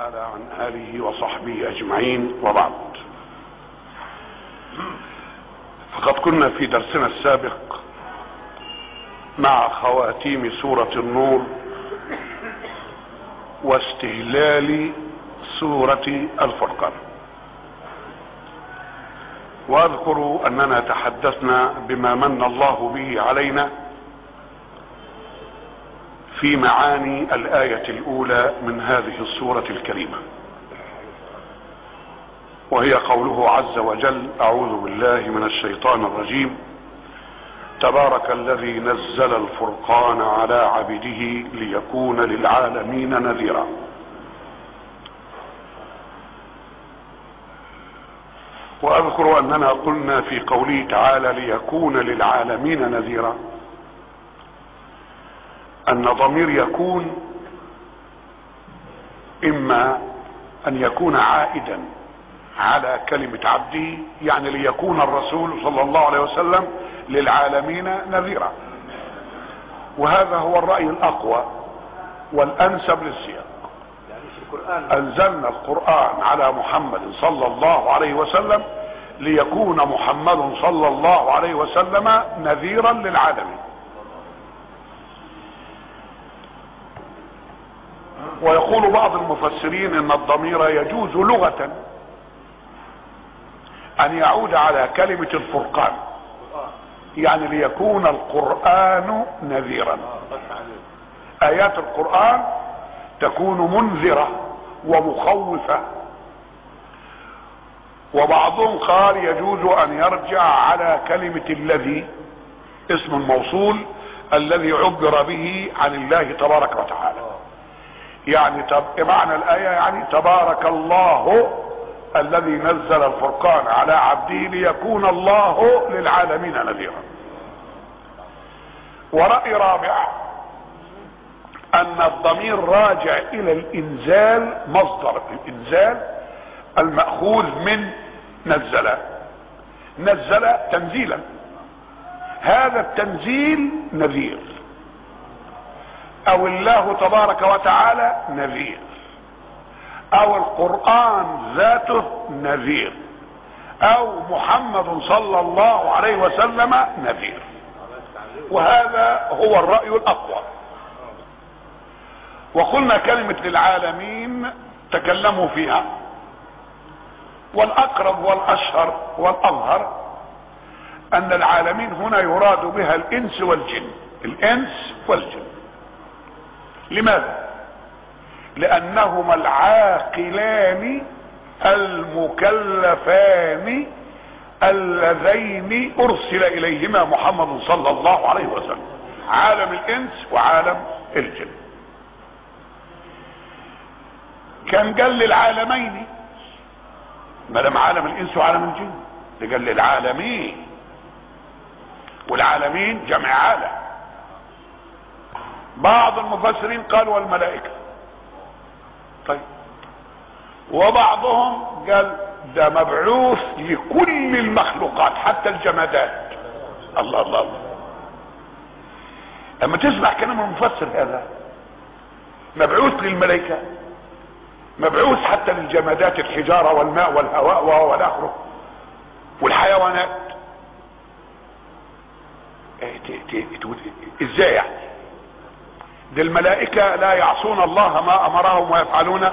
تعالى عن آله وصحبه أجمعين وبعد فقد كنا في درسنا السابق مع خواتيم سورة النور واستهلال سورة الفرقان واذكر اننا تحدثنا بما من الله به علينا في معاني الايه الاولى من هذه السوره الكريمه وهي قوله عز وجل اعوذ بالله من الشيطان الرجيم تبارك الذي نزل الفرقان على عبده ليكون للعالمين نذيرا واذكر اننا قلنا في قوله تعالى ليكون للعالمين نذيرا ان ضمير يكون اما ان يكون عائدا على كلمة عبده يعني ليكون الرسول صلى الله عليه وسلم للعالمين نذيرا وهذا هو الرأي الاقوى والانسب للسياق انزلنا القرآن على محمد صلى الله عليه وسلم ليكون محمد صلى الله عليه وسلم نذيرا للعالمين ويقول بعض المفسرين ان الضمير يجوز لغة ان يعود على كلمة الفرقان يعني ليكون القرآن نذيرا ايات القرآن تكون منذرة ومخوفة وبعضهم قال يجوز ان يرجع على كلمة الذي اسم الموصول الذي عبر به عن الله تبارك وتعالى يعني تب... معنى الآية يعني تبارك الله الذي نزل الفرقان على عبده ليكون الله للعالمين نذيرا ورأي رابع ان الضمير راجع الى الانزال مصدر الانزال المأخوذ من نزل نزل تنزيلا هذا التنزيل نذير او الله تبارك وتعالى نذير او القرآن ذاته نذير او محمد صلى الله عليه وسلم نذير وهذا هو الرأي الاقوى وقلنا كلمة للعالمين تكلموا فيها والاقرب والاشهر والاظهر ان العالمين هنا يراد بها الانس والجن الانس والجن لماذا لانهما العاقلان المكلفان اللذين ارسل اليهما محمد صلى الله عليه وسلم عالم الانس وعالم الجن كان قال للعالمين ما دام عالم الانس وعالم الجن ده قال للعالمين والعالمين جمع عالم بعض المفسرين قالوا الملائكه طيب وبعضهم قال ده مبعوث لكل المخلوقات حتى الجمادات الله الله الله لما تسمع كلام المفسر هذا مبعوث للملائكه مبعوث حتى للجمادات الحجارة والماء والهواء والى اخره والحيوانات ازاي يعني دي الملائكة لا يعصون الله ما امرهم ويفعلون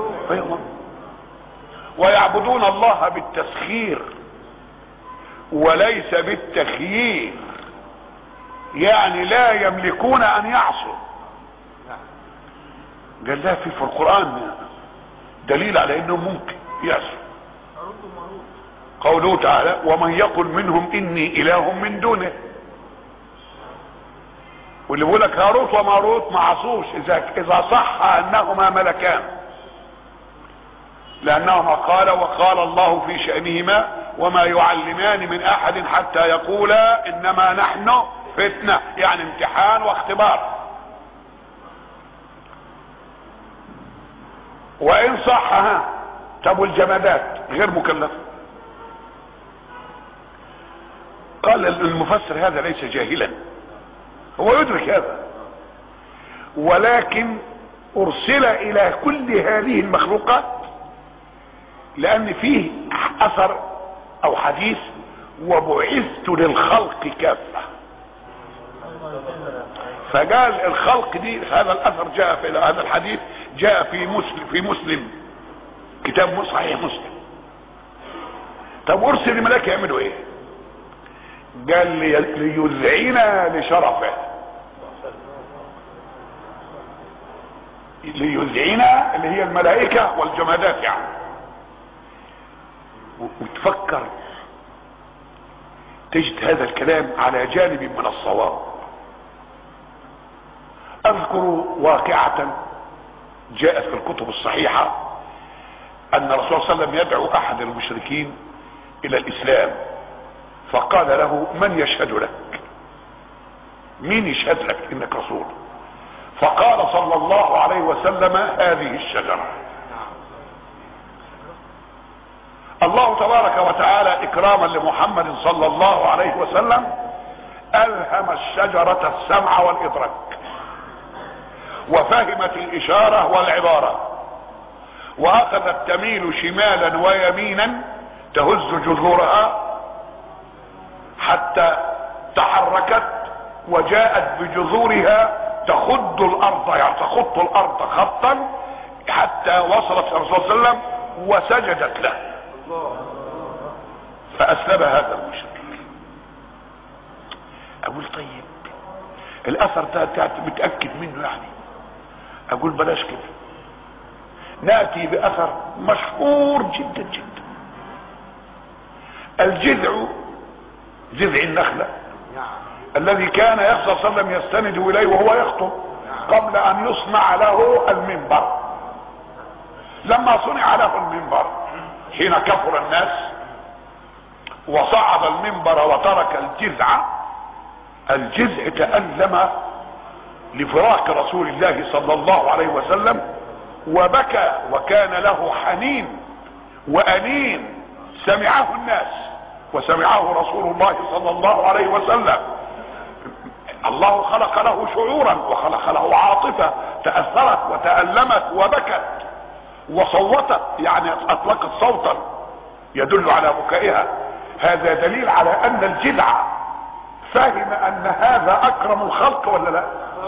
ويعبدون الله بالتسخير وليس بالتخيير يعني لا يملكون ان يعصوا قال لا في في القرآن دليل على انه ممكن يعصوا قوله تعالى ومن يقل منهم اني اله من دونه واللي بيقول لك هاروت وماروت ما عصوش اذا اذا صح انهما ملكان لانهما قال وقال الله في شانهما وما يعلمان من احد حتى يقولا انما نحن فتنه يعني امتحان واختبار وان صح ها طب والجمادات غير مكلفه قال المفسر هذا ليس جاهلا هو يدرك هذا ولكن ارسل الى كل هذه المخلوقات لان فيه اثر او حديث وبعثت للخلق كافة فقال الخلق دي هذا الاثر جاء في هذا الحديث جاء في مسلم في مسلم كتاب صحيح مسلم طب ارسل الملائكه يعملوا ايه قال لي ليذعن لشرفه ليذعن اللي هي الملائكة والجمادات يعني وتفكر تجد هذا الكلام على جانب من الصواب اذكر واقعة جاءت في الكتب الصحيحة ان الرسول صلى الله عليه وسلم يدعو احد المشركين الى الاسلام فقال له من يشهد لك مين يشهد لك انك رسول فقال صلى الله عليه وسلم هذه الشجرة الله تبارك وتعالى اكراما لمحمد صلى الله عليه وسلم الهم الشجرة السمع والادراك وفهمت الاشارة والعبارة واخذت تميل شمالا ويمينا تهز جذورها حتى تحركت وجاءت بجذورها تخد الارض يعني تخط الارض خطا حتى وصلت الرسول صلى الله عليه وسلم وسجدت له فاسلم هذا المشرك اقول طيب الاثر ده انت متاكد منه يعني اقول بلاش كده ناتي باثر مشهور جدا جدا الجذع جذع النخله الذي كان يخشى صلى الله عليه وسلم يستند اليه وهو يخطب قبل ان يصنع له المنبر لما صنع له المنبر حين كفر الناس وصعد المنبر وترك الجذع الجذع تألم لفراق رسول الله صلى الله عليه وسلم وبكى وكان له حنين وأنين سمعه الناس وسمعه رسول الله صلى الله عليه وسلم الله خلق له شعورا وخلق له عاطفة تأثرت وتألمت وبكت وصوتت يعني اطلقت صوتا يدل على بكائها هذا دليل على ان الجذع فهم ان هذا اكرم الخلق ولا لا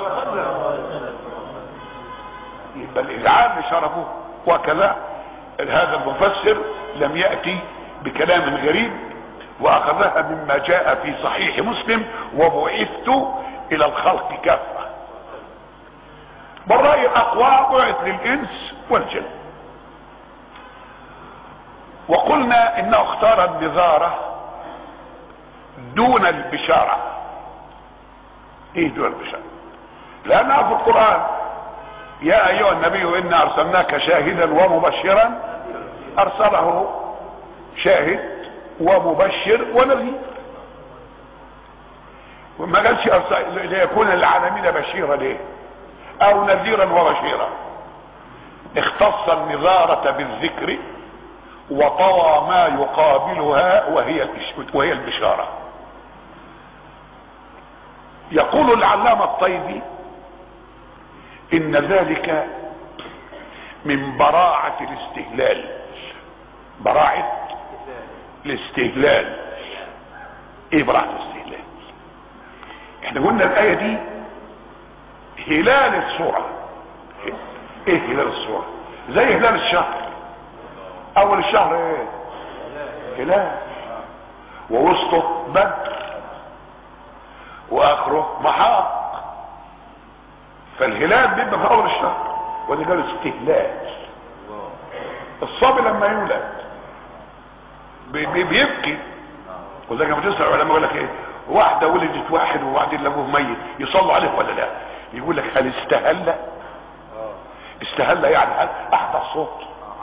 يبقى الاذعان لشرفه وكذا هذا المفسر لم يأتي بكلام غريب واخذها مما جاء في صحيح مسلم وبعثت الى الخلق كافة بالرأي الاقوى بعث للانس والجن وقلنا انه اختار النظارة دون البشارة ايه دون البشارة لانها في القرآن يا ايها النبي انا ارسلناك شاهدا ومبشرا ارسله شاهد ومبشر ونذير وما قالش ليكون للعالمين بشيرا ليه او نذيرا وبشيرا اختص النظارة بالذكر وطوى ما يقابلها وهي وهي البشارة يقول العلامة الطيبي ان ذلك من براعة الاستهلال براعة الاستهلال ايه براعة الاستهلال احنا قلنا الاية دي هلال الصورة ايه هلال الصورة زي هلال الشهر اول الشهر ايه هلال ووسطه بدر واخره محاق فالهلال بيبقى في اول الشهر وده قال استهلال الصبي لما يولد بيبكي وزي ما تسمع العلماء يقول لك ايه واحده ولدت واحد وبعدين ابوه ميت يصلوا عليه ولا لا يقول لك هل استهل استهل يعني هل احدث صوت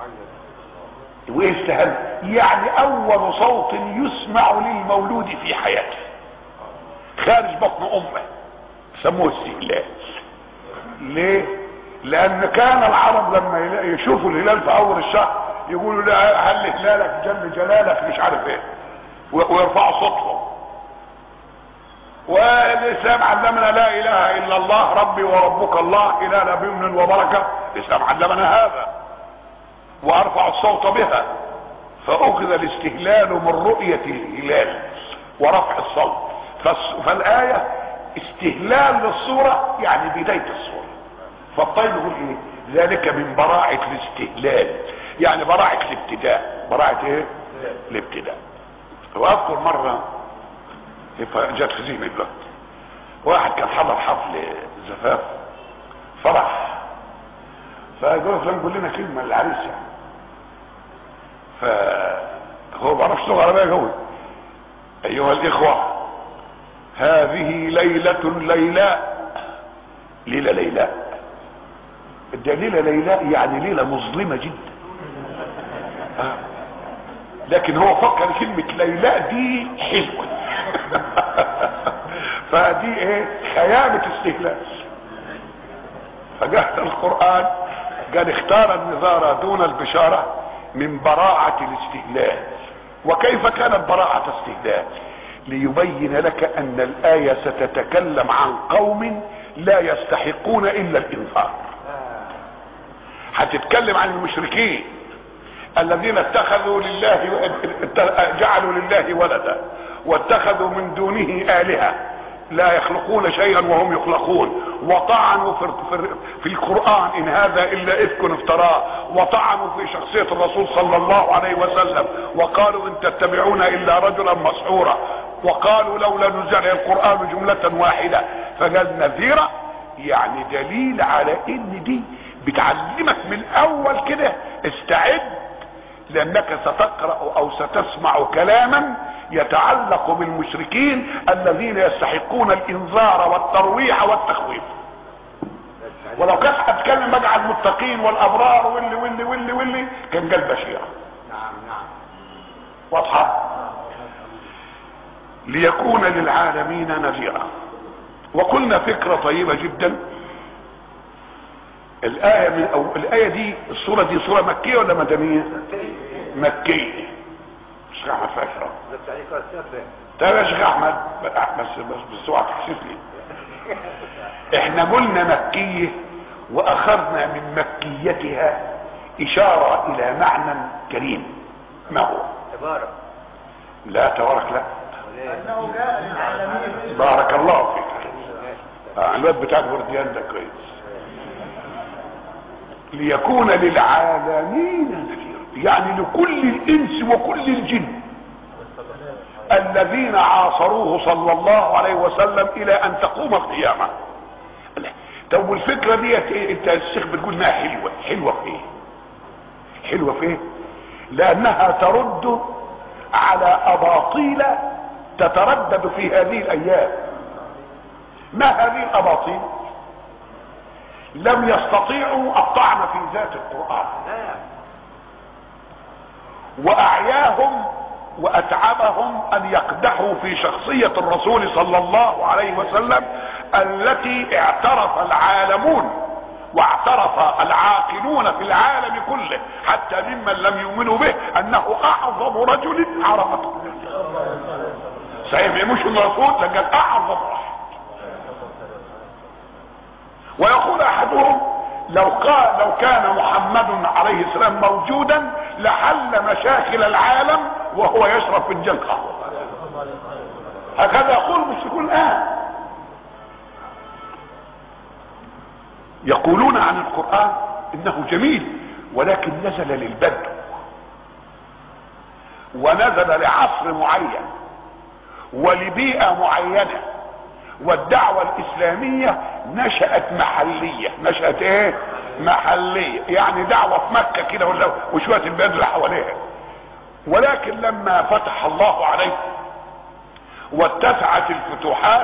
وايه استهل يعني اول صوت يسمع للمولود في حياته خارج بطن امه سموه استهلال ليه لان كان العرب لما يشوفوا الهلال في اول الشهر يقولوا لا هل هلالك جل جلالك مش عارف ايه ويرفعوا صوتهم والاسلام علمنا لا اله الا الله ربي وربك الله اله بيمن وبركه الاسلام علمنا هذا وارفع الصوت بها فاخذ الاستهلال من رؤيه الهلال ورفع الصوت فالايه استهلال للصوره يعني بدايه الصوره فالطيب يقول ايه ذلك من براعه الاستهلال يعني براعه الابتداء براعه ايه الابتداء واذكر مره جت في ذهني دلوقتي واحد كان حضر حفل زفاف فرح فقال فلان قول لنا كلمه للعريس يعني فهو ما بيعرفش لغه عربيه قوي ايها الاخوه هذه ليله ليلاء ليله ليلاء ده ليله ليلاء يعني ليله مظلمه جدا آه. لكن هو فكر كلمه ليلاء دي حلوه فدي ايه خيانة استهلاك فجاء القرآن قال اختار النظارة دون البشارة من براعة الاستهلال وكيف كانت براعة استهلال ليبين لك ان الآية ستتكلم عن قوم لا يستحقون الا الانذار هتتكلم عن المشركين الذين اتخذوا لله جعلوا لله ولدا واتخذوا من دونه آلهة لا يخلقون شيئا وهم يخلقون وطعنوا في, في, في القرآن إن هذا إلا إفك افتراه وطعنوا في شخصية الرسول صلى الله عليه وسلم وقالوا إن تتبعون إلا رجلا مسحورا وقالوا لولا نزل القرآن جملة واحدة فقال نذيرة يعني دليل على إن دي بتعلمك من أول كده استعد لأنك ستقرأ أو ستسمع كلاما يتعلق بالمشركين الذين يستحقون الانذار والترويع والتخويف ولو كانت هتكلم بقى عن المتقين والابرار واللي واللي واللي واللي كان قال بشيرة نعم نعم واضحة ليكون للعالمين نذيرا وقلنا فكرة طيبة جدا الآية من أو الآية دي الصورة دي صورة مكية ولا مدنية؟ مكية شيخ احمد فاكره طيب يا شيخ احمد بس بس بس اوعى تكشف لي احنا قلنا مكيه واخذنا من مكيتها اشاره الى معنى كريم ما هو تبارك لا تبارك لا انه جاء للعالمين بارك الله فيك آه الواد بتاعك ورديان ده كويس ليكون للعالمين نذير يعني لكل الانس وكل الجن الذين عاصروه صلى الله عليه وسلم الى ان تقوم القيامه طب والفكره ديت ايه انت الشيخ بتقول انها حلوه حلوه في ايه حلوه في ايه لانها ترد على اباطيل تتردد في هذه الايام ما هذه الاباطيل لم يستطيعوا الطعن في ذات القران واعياهم واتعبهم ان يقدحوا في شخصية الرسول صلى الله عليه وسلم التي اعترف العالمون واعترف العاقلون في العالم كله حتى ممن لم يؤمنوا به انه اعظم رجل عرفته صحيح مش الرسول لكن اعظم واحد ويقول احدهم لو قال لو كان محمد عليه السلام موجودا لحل مشاكل العالم وهو يشرب فنجان قهوه هكذا يقول المشركون الان يقولون عن القران انه جميل ولكن نزل للبدو ونزل لعصر معين ولبيئه معينه والدعوة الاسلامية نشأت محلية نشأت ايه محلية يعني دعوة في مكة كده ولا وشوية البلاد اللي حواليها ولكن لما فتح الله عليه واتسعت الفتوحات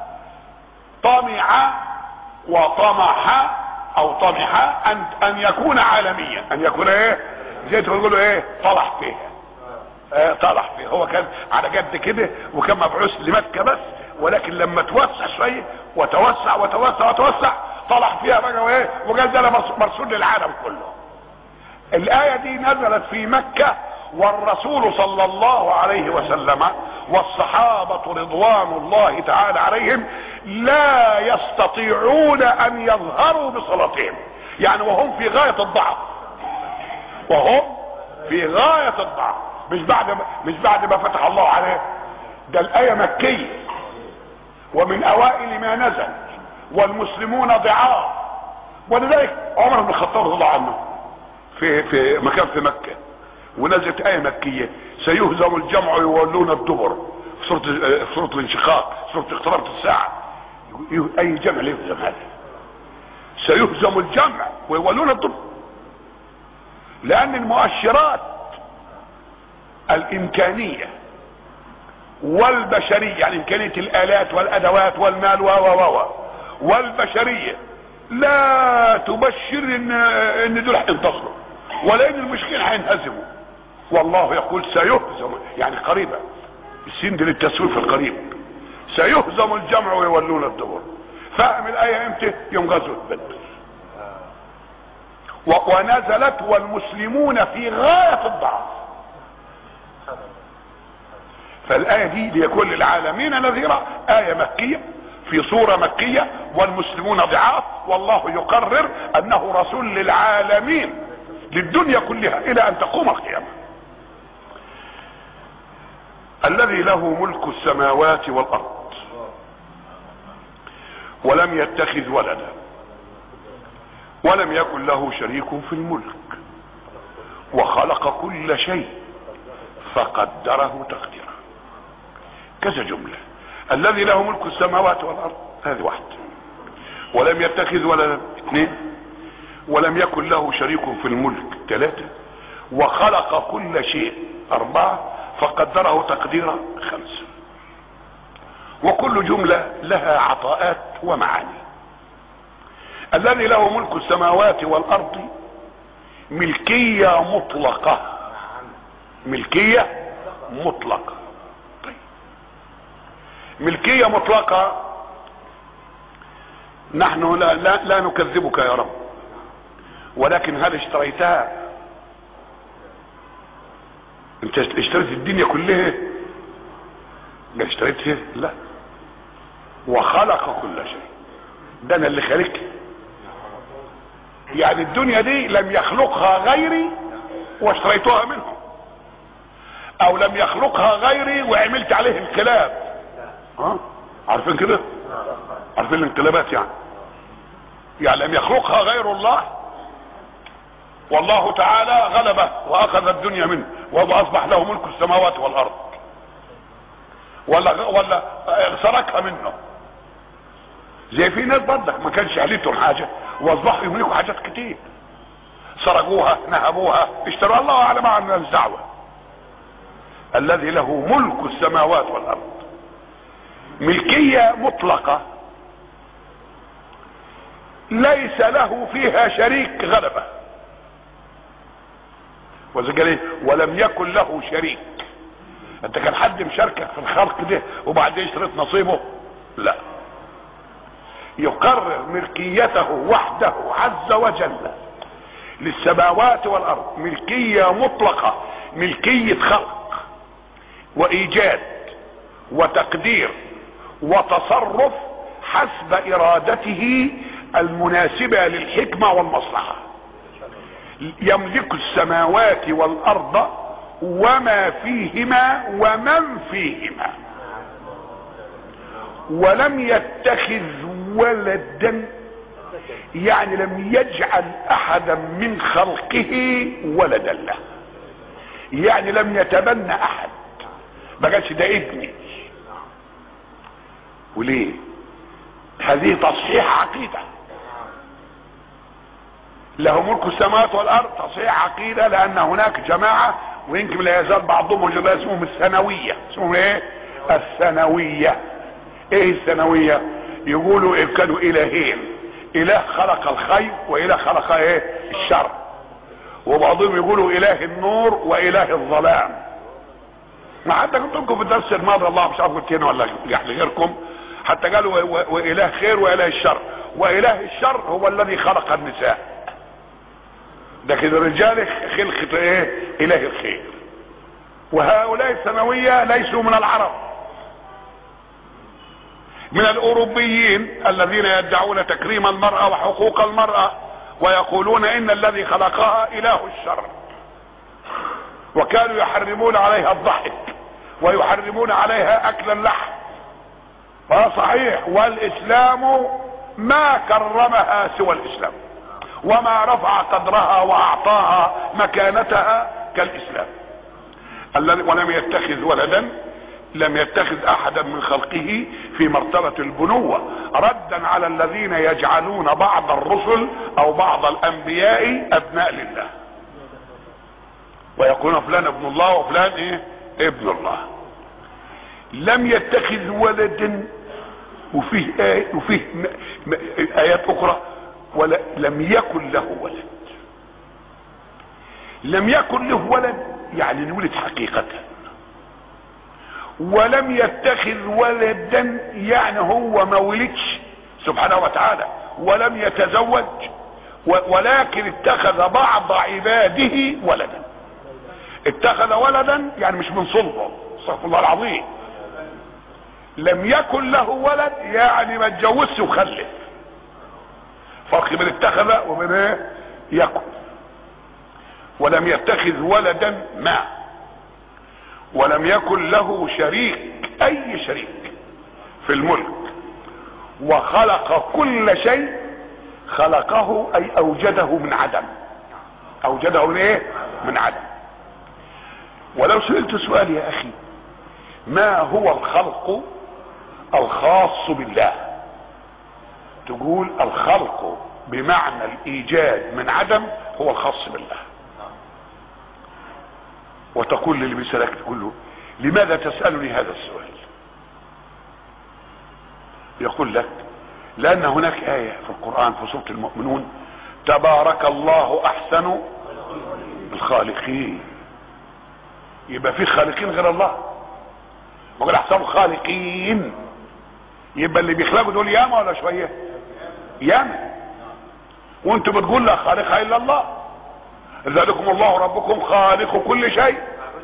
طمع وطمح او طمح ان ان يكون عالميا ان يكون ايه زي تقولوا ايه طلع فيها اه طلع فيها هو كان على جد كده وكان مبعوث لمكة بس ولكن لما توسع شويه وتوسع وتوسع وتوسع طلع فيها بقى وايه وقال ده انا مرسول للعالم كله الايه دي نزلت في مكه والرسول صلى الله عليه وسلم والصحابة رضوان الله تعالى عليهم لا يستطيعون ان يظهروا بصلاتهم يعني وهم في غاية الضعف وهم في غاية الضعف مش بعد ما مش بعد ما فتح الله عليه ده الآية مكية ومن أوائل ما نزل والمسلمون ضعاف ولذلك عمر بن الخطاب رضي الله عنه في في مكان في مكة ونزلت آية مكية سيهزم الجمع ويولون الدبر في سورة في سورة الانشقاق سورة اقتربت الساعة أي جمع يهزم هذا سيهزم الجمع ويولون الدبر لأن المؤشرات الإمكانية والبشرية يعني إمكانية الآلات والأدوات والمال و و و والبشرية لا تبشر ان ان دول هينتصروا ولا ان المشركين هينهزموا والله يقول سيهزم يعني قريبا السين دي للتسويف القريب سيهزم الجمع ويولون الدبر فاهم الايه امتى يوم غزوه بدر ونزلت والمسلمون في غايه الضعف فالايه دي ليكون للعالمين نذيرا ايه مكيه في صورة مكية والمسلمون ضعاف والله يقرر انه رسول للعالمين للدنيا كلها الى ان تقوم القيامة الذي له ملك السماوات والارض ولم يتخذ ولدا ولم يكن له شريك في الملك وخلق كل شيء فقدره تقديرا كذا جمله الذي له ملك السماوات والارض هذه واحد ولم يتخذ ولدا اثنين ولم يكن له شريك في الملك ثلاثة وخلق كل شيء أربعة فقدره تقديرا خمسة وكل جملة لها عطاءات ومعاني الذي له ملك السماوات والأرض ملكية مطلقة ملكية مطلقة ملكية مطلقة نحن لا, لا, لا نكذبك يا رب ولكن هل اشتريتها انت اشتريت الدنيا كلها لا اشتريتها لا وخلق كل شيء ده انا اللي خلقها يعني الدنيا دي لم يخلقها غيري واشتريتها منه او لم يخلقها غيري وعملت عليه انقلاب ها عارفين كده عارفين الانقلابات يعني يعني لم يخلقها غير الله والله تعالى غلبه واخذ الدنيا منه واصبح له ملك السماوات والارض ولا ولا سرقها منه زي في ناس برضك ما كانش عليتهم حاجه واصبحوا يملكوا حاجات كتير سرقوها نهبوها اشتروا الله اعلم عن الدعوه الذي له ملك السماوات والارض ملكية مطلقة ليس له فيها شريك غلبة وزي ولم يكن له شريك انت كان حد مشاركك في الخلق ده وبعدين اشتريت نصيبه لا يقرر ملكيته وحده عز وجل للسماوات والارض ملكية مطلقة ملكية خلق وايجاد وتقدير وتصرف حسب ارادته المناسبة للحكمة والمصلحة يملك السماوات والارض وما فيهما ومن فيهما ولم يتخذ ولدا يعني لم يجعل احدا من خلقه ولدا له يعني لم يتبنى احد ما قالش ده ابني وليه هذه تصحيح عقيده له ملك السماوات والارض تصحيح عقيده لان هناك جماعه ويمكن لا يزال بعضهم جماعه اسمهم الثانويه اسمهم ايه الثانويه ايه الثانويه يقولوا كانوا الهين اله خلق الخير واله خلق ايه الشر وبعضهم يقولوا اله النور واله الظلام ما حتى قلت لكم في الدرس الماضي الله مش عارف قلت هنا ولا غيركم حتى قالوا واله خير واله الشر واله الشر هو الذي خلق النساء لكن الرجال خلقة ايه اله الخير وهؤلاء الثانوية ليسوا من العرب من الاوروبيين الذين يدعون تكريم المرأة وحقوق المرأة ويقولون ان الذي خلقها اله الشر وكانوا يحرمون عليها الضحك ويحرمون عليها اكل اللحم فصحيح والاسلام ما كرمها سوى الاسلام وما رفع قدرها واعطاها مكانتها كالاسلام الذي ولم يتخذ ولدا لم يتخذ احدا من خلقه في مرتبة البنوة ردا على الذين يجعلون بعض الرسل او بعض الانبياء ابناء لله ويقولون فلان ابن الله وفلان ايه ابن الله لم يتخذ ولدا وفيه آية وفيه م- م- ايات اخرى ولا لم يكن له ولد لم يكن له ولد يعني نولد حقيقة ولم يتخذ ولدا يعني هو ما ولدش سبحانه وتعالى ولم يتزوج و- ولكن اتخذ بعض عباده ولدا اتخذ ولدا يعني مش من صلبه استغفر الله العظيم لم يكن له ولد يعني ما اتجوزش وخلف فرق بين اتخذ وبين ايه يكن ولم يتخذ ولدا ما ولم يكن له شريك اي شريك في الملك وخلق كل شيء خلقه اي اوجده من عدم اوجده من ايه من عدم ولو سئلت سؤال يا اخي ما هو الخلق الخاص بالله تقول الخلق بمعنى الايجاد من عدم هو الخاص بالله وتقول للي بيسألك تقول له لماذا تسألني هذا السؤال يقول لك لان هناك آية في القرآن في سورة المؤمنون تبارك الله احسن الخالقين يبقى في خالقين غير الله وقال احسن الخالقين يبقى اللي بيخلقوا دول ياما ولا شوية ياما وانتوا بتقول لا خالق الا الله ذلكم الله ربكم خالق كل شيء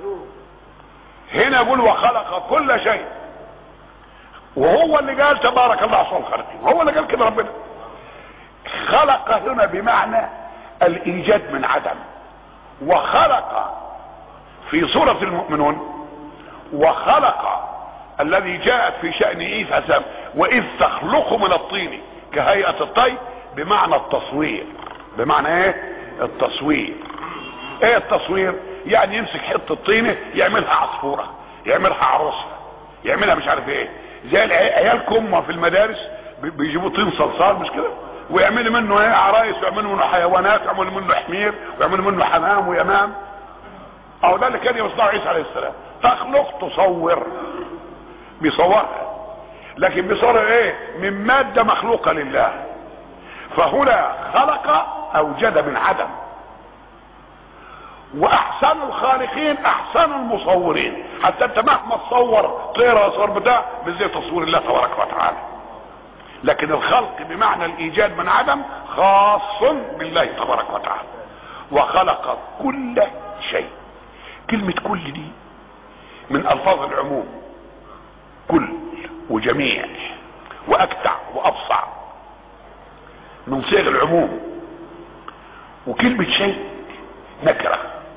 هنا يقول وخلق كل شيء وهو اللي قال تبارك الله احسن الخالقين هو اللي قال كده ربنا خلق هنا بمعنى الايجاد من عدم وخلق في سورة المؤمنون وخلق الذي جاءت في شأن عيسى سام واذ تخلق من الطين كهيئة الطير بمعنى التصوير بمعنى ايه التصوير ايه التصوير يعني يمسك حته طينه يعملها عصفوره يعملها عروسه يعملها مش عارف ايه زي العي- عيالكم في المدارس بي- بيجيبوا طين صلصال مش كده ويعملوا منه ايه عرايس ويعملوا منه حيوانات ويعملوا منه حمير ويعملوا منه حمام ويمام او ده اللي كان يصنعه عيسى عليه السلام تخلق تصور بيصورها لكن بيصورها ايه من مادة مخلوقة لله فهنا خلق اوجد من عدم واحسن الخالقين احسن المصورين حتى انت مهما تصور طيرة صور بتاع مش زي تصوير الله تبارك وتعالى لكن الخلق بمعنى الايجاد من عدم خاص بالله تبارك وتعالى وخلق كل شيء كلمة كل دي من الفاظ العموم كل وجميع واكتع وابصع من صيغ العموم وكلمة شيء نكرة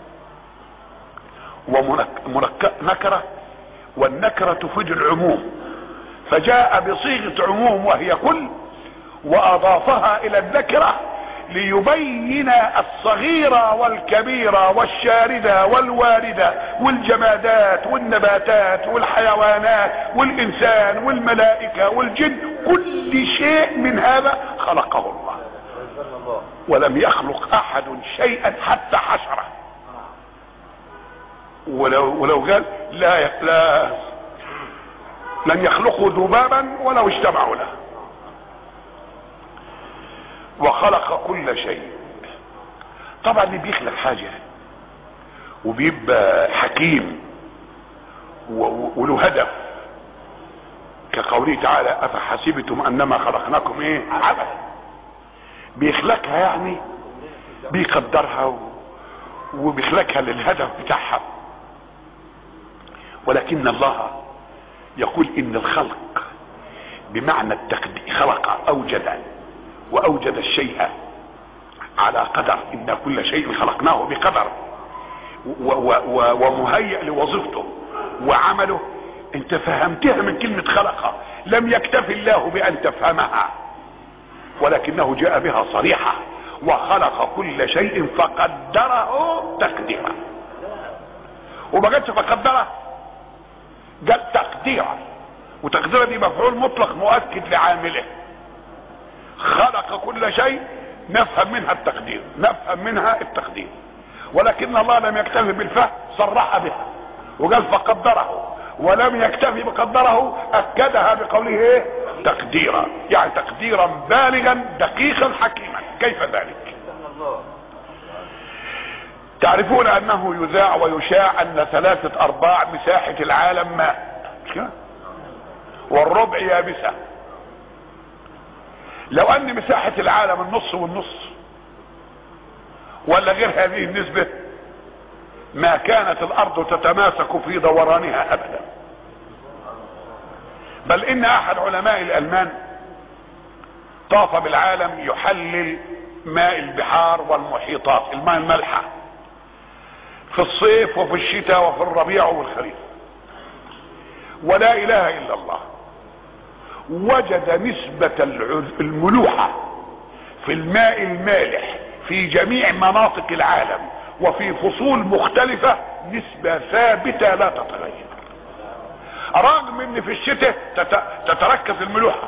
ونكرة والنكرة تفيد العموم فجاء بصيغة عموم وهي كل واضافها الى النكرة ليبين الصغيرة والكبيرة والشاردة والواردة والجمادات والنباتات والحيوانات والانسان والملائكة والجن كل شيء من هذا خلقه الله ولم يخلق احد شيئا حتى حشرة ولو, ولو قال لا لا لن يخلقوا ذبابا ولو اجتمعوا له وخلق كل شيء طبعا اللي بيخلق حاجة وبيبقى حكيم وله هدف كقوله تعالى افحسبتم انما خلقناكم ايه عبثا بيخلقها يعني بيقدرها وبيخلقها للهدف بتاعها ولكن الله يقول ان الخلق بمعنى التقدير خلق اوجد واوجد الشيء على قدر ان كل شيء خلقناه بقدر و و و ومهيئ لوظيفته وعمله انت فهمتها من كلمة خلق لم يكتف الله بان تفهمها ولكنه جاء بها صريحة وخلق كل شيء فقدره تقديرا وما قالش فقدره قال تقديرا وتقديرا دي مفعول مطلق مؤكد لعامله خلق كل شيء نفهم منها التقدير نفهم منها التقدير ولكن الله لم يكتفي بالفهم صرح بها وقال فقدره ولم يكتفي بقدره اكدها بقوله ايه تقديرا يعني تقديرا بالغا دقيقا حكيما كيف ذلك تعرفون انه يذاع ويشاع ان ثلاثة ارباع مساحة العالم ماء مش كده؟ والربع يابسة لو ان مساحة العالم النص والنص ولا غير هذه النسبة ما كانت الارض تتماسك في دورانها ابدا بل ان احد علماء الالمان طاف بالعالم يحلل ماء البحار والمحيطات الماء المالحة في الصيف وفي الشتاء وفي الربيع والخريف ولا اله الا الله وجد نسبة الملوحة في الماء المالح في جميع مناطق العالم وفي فصول مختلفة نسبة ثابتة لا تتغير رغم ان في الشتاء تتركز الملوحة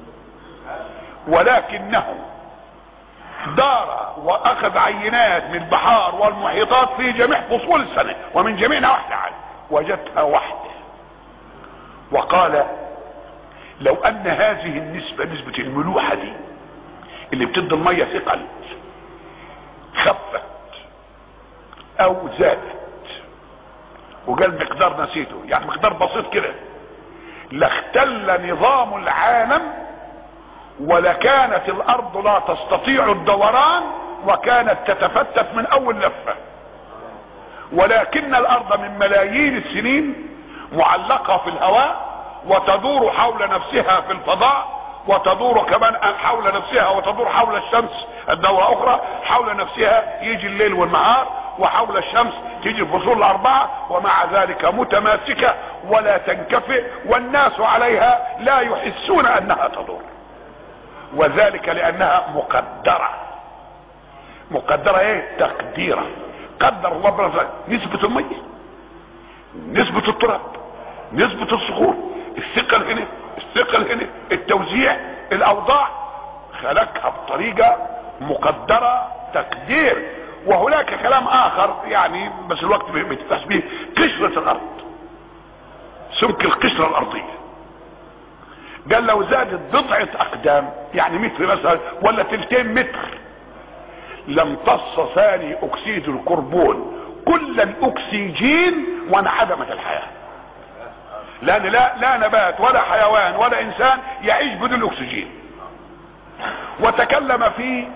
ولكنه دار واخذ عينات من البحار والمحيطات في جميع فصول السنة ومن جميع نواحي العالم وجدها واحدة وقال لو ان هذه النسبة نسبة الملوحة دي اللي بتدي المية ثقل خفت او زادت وقال مقدار نسيته يعني مقدار بسيط كده لاختل نظام العالم ولكانت الارض لا تستطيع الدوران وكانت تتفتت من اول لفة ولكن الارض من ملايين السنين معلقة في الهواء وتدور حول نفسها في الفضاء وتدور كمان حول نفسها وتدور حول الشمس الدورة اخرى حول نفسها يجي الليل والنهار وحول الشمس تيجي الفصول الاربعة ومع ذلك متماسكة ولا تنكفئ والناس عليها لا يحسون انها تدور وذلك لانها مقدرة مقدرة ايه تقديرا قدر الله برزق نسبة المية نسبة التراب نسبة الصخور الثقل هنا الثقل هنا التوزيع الاوضاع خلقها بطريقة مقدرة تقدير وهناك كلام اخر يعني بس الوقت بيتفتح به قشرة الارض سمك القشرة الارضية قال لو زادت بضعة اقدام يعني متر مثلا ولا تلتين متر لامتص ثاني اكسيد الكربون كل الاكسجين وانعدمت الحياة لان لا, لا نبات ولا حيوان ولا انسان يعيش بدون اكسجين وتكلم في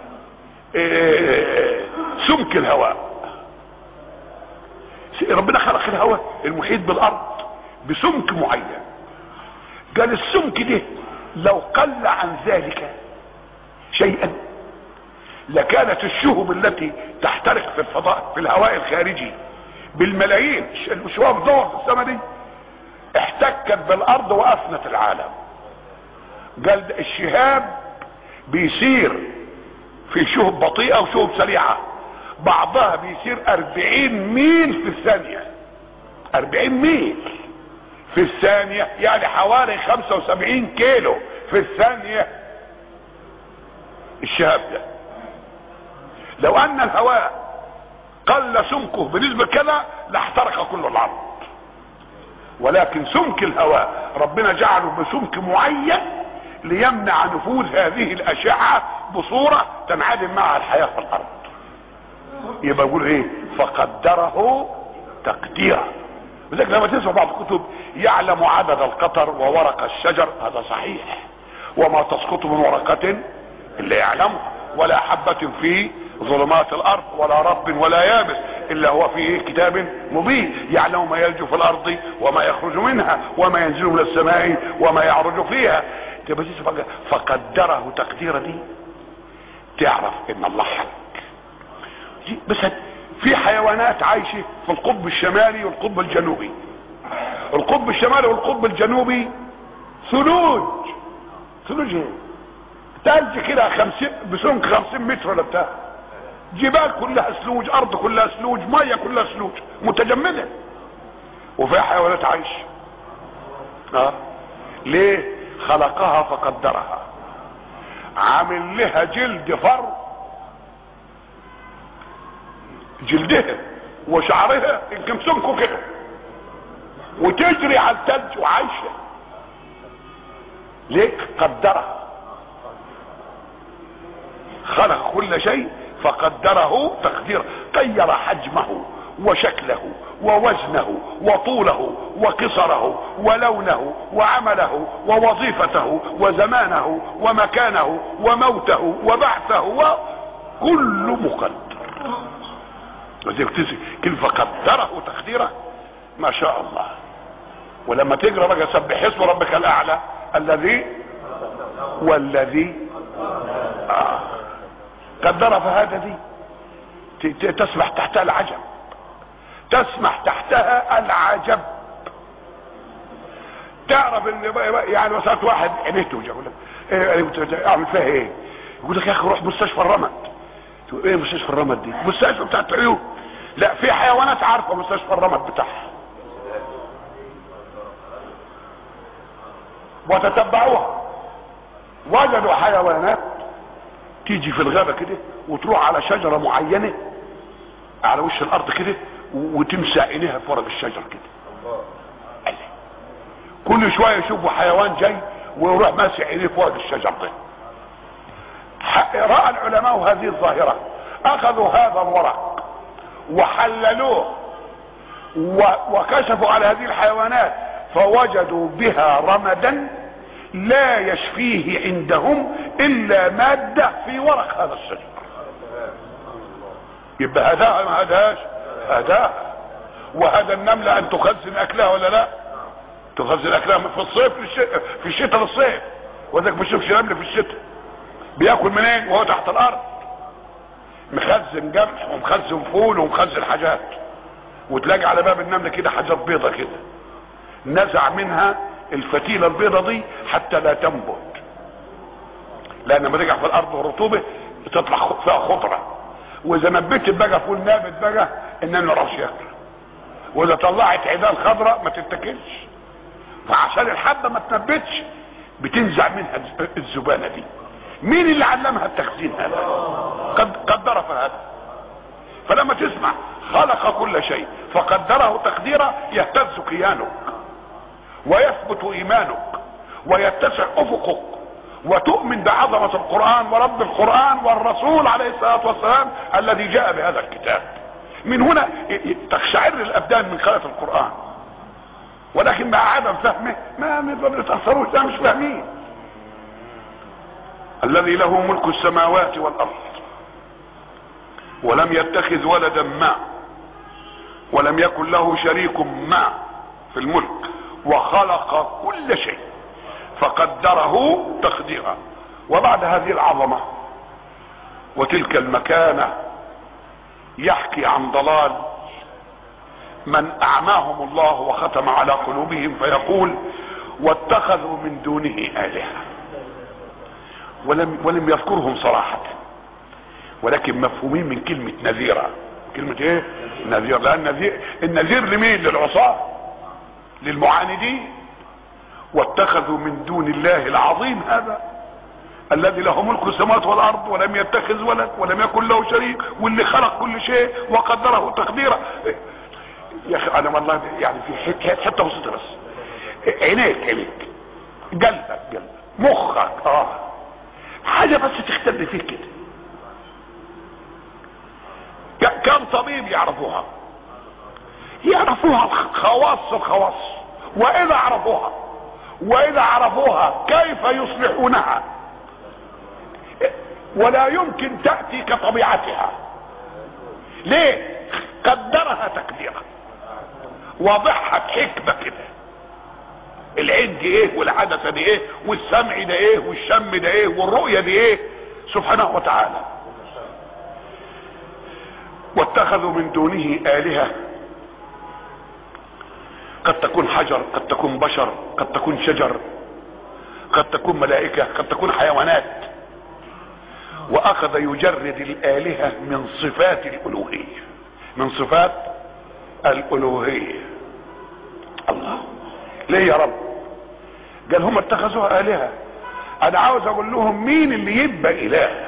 سمك الهواء ربنا خلق الهواء المحيط بالارض بسمك معين قال السمك ده لو قل عن ذلك شيئا لكانت الشهب التي تحترق في الفضاء في الهواء الخارجي بالملايين الشهب دور في السماء دي احتكت بالارض وافنت العالم قال الشهاب بيسير في شهب بطيئة وشهب سريعة بعضها بيصير اربعين ميل في الثانية اربعين ميل في الثانية يعني حوالي خمسة وسبعين كيلو في الثانية الشهاب ده لو ان الهواء قل سمكه بنسبة كذا لاحترق كل الارض ولكن سمك الهواء ربنا جعله بسمك معين ليمنع نفوذ هذه الاشعة بصورة تنعدم معها الحياة في الارض يبقى يقول ايه فقدره تقديرا لذلك لما تسمع بعض الكتب يعلم عدد القطر وورق الشجر هذا صحيح وما تسقط من ورقة الا يعلمها ولا حبة في ظلمات الارض ولا رب ولا يابس الا هو في إيه كتاب مبين يعلم ما يلج في الارض وما يخرج منها وما ينزل من السماء وما يعرج فيها تبقى تسمع فقدره تقدير دي تعرف ان الله حق دي بس في حيوانات عايشه في القطب الشمالي والقطب الجنوبي القطب الشمالي والقطب الجنوبي ثلوج ثلوج ايه تلج كده خمسين بسمك خمسين متر ولا بتاع جبال كلها سلوج ارض كلها سلوج ميه كلها سلوج متجمده وفيها حيوانات عايش اه ليه خلقها فقدرها عامل لها جلد فر جلدها وشعرها يمكن سمكه كده وتجري على الثلج وعايشه ليه قدرها خلق كل شيء فقدره تقديرا غير حجمه وشكله ووزنه وطوله وقصره ولونه وعمله ووظيفته وزمانه ومكانه وموته وبعثه وكل مقدر كيف قدره تقديره ما شاء الله ولما تقرا بقى سبح اسم ربك الاعلى الذي والذي آه. قدر فهذا دي تسمح تحتها العجب تسمح تحتها العجب تعرف ان يعني مثلا واحد عينيه توجع يقول لك إيه اعمل فيها ايه يقول لك يا اخي روح مستشفى الرمد تقول ايه مستشفى الرمد دي مستشفى بتاعت عيون لا في حيوانات عارفه مستشفى الرمد بتاعها وتتبعوها وجدوا حيوانات تيجي في الغابة كده وتروح على شجرة معينة على وش الارض كده وتمسى عينيها في ورق الشجر كده كل شوية يشوفوا حيوان جاي ويروح ماسح عينيه في ورق الشجر ده رأى العلماء هذه الظاهرة اخذوا هذا الورق وحللوه وكشفوا على هذه الحيوانات فوجدوا بها رمدا لا يشفيه عندهم الا مادة في ورق هذا الشجر يبقى هداها ما هداش هداها وهذا النملة ان تخزن اكلها ولا لا تخزن اكلها في الصيف في الشتاء للصيف وذاك ما يشوفش نملة في الشتاء بياكل منين وهو تحت الارض مخزن جمح ومخزن فول ومخزن حاجات وتلاقي على باب النملة كده حاجات بيضة كده نزع منها الفتيلة البيضة دي حتى لا تنبت لان لما تقع في الارض والرطوبة تطلع فيها خضرة واذا نبتت بقى فول نابت بقى ان ما نعرفش ياكل واذا طلعت عيدان خضراء ما تتاكلش فعشان الحبة ما تنبتش بتنزع منها الزبانة دي مين اللي علمها التخزين هذا قد قدر فهذا فلما تسمع خلق كل شيء فقدره تقديرا يهتز كيانك ويثبت ايمانك ويتسع افقك وتؤمن بعظمة القرآن ورب القرآن والرسول عليه الصلاة والسلام الذي جاء بهذا الكتاب من هنا تقشعر الابدان من قراءة القرآن ولكن مع عدم فهمه ما ما بنتأثروش ده مش فاهمين الذي له ملك السماوات والارض ولم يتخذ ولدا ما ولم يكن له شريك ما في الملك وخلق كل شيء فقدره تقديرا وبعد هذه العظمه وتلك المكانه يحكي عن ضلال من اعماهم الله وختم على قلوبهم فيقول واتخذوا من دونه الهه ولم ولم يذكرهم صراحه ولكن مفهومين من كلمه نذيره كلمه ايه نذير لان النذير النذير لمين للعصاه للمعاندين واتخذوا من دون الله العظيم هذا الذي له ملك السماوات والارض ولم يتخذ ولد ولم يكن له شريك واللي خلق كل شيء وقدره تقديرا يا اخي انا والله يعني في حته حته بسيطه بس عينيك عينيك قلبك قلبك مخك اه حاجه بس تختبي فيك كده كم طبيب يعرفوها يعرفوها خواص الخواص واذا عرفوها واذا عرفوها كيف يصلحونها ولا يمكن تأتي كطبيعتها ليه قدرها تقديرا وضحها بحكمة كده العين دي ايه والعدسة دي ايه والسمع ده ايه والشم ده ايه والرؤية دي ايه سبحانه وتعالى واتخذوا من دونه آلهة قد تكون حجر قد تكون بشر قد تكون شجر قد تكون ملائكة قد تكون حيوانات واخذ يجرد الالهة من صفات الالوهية من صفات الالوهية الله ليه يا رب قال هم اتخذوها الهة انا عاوز اقول لهم مين اللي يبقى اله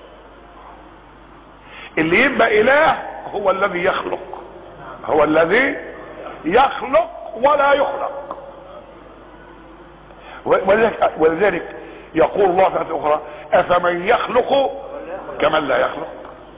اللي يبقى اله هو الذي يخلق هو الذي يخلق ولا يخلق ولذلك, ولذلك يقول الله في آية أخرى أفمن يخلق كمن لا يخلق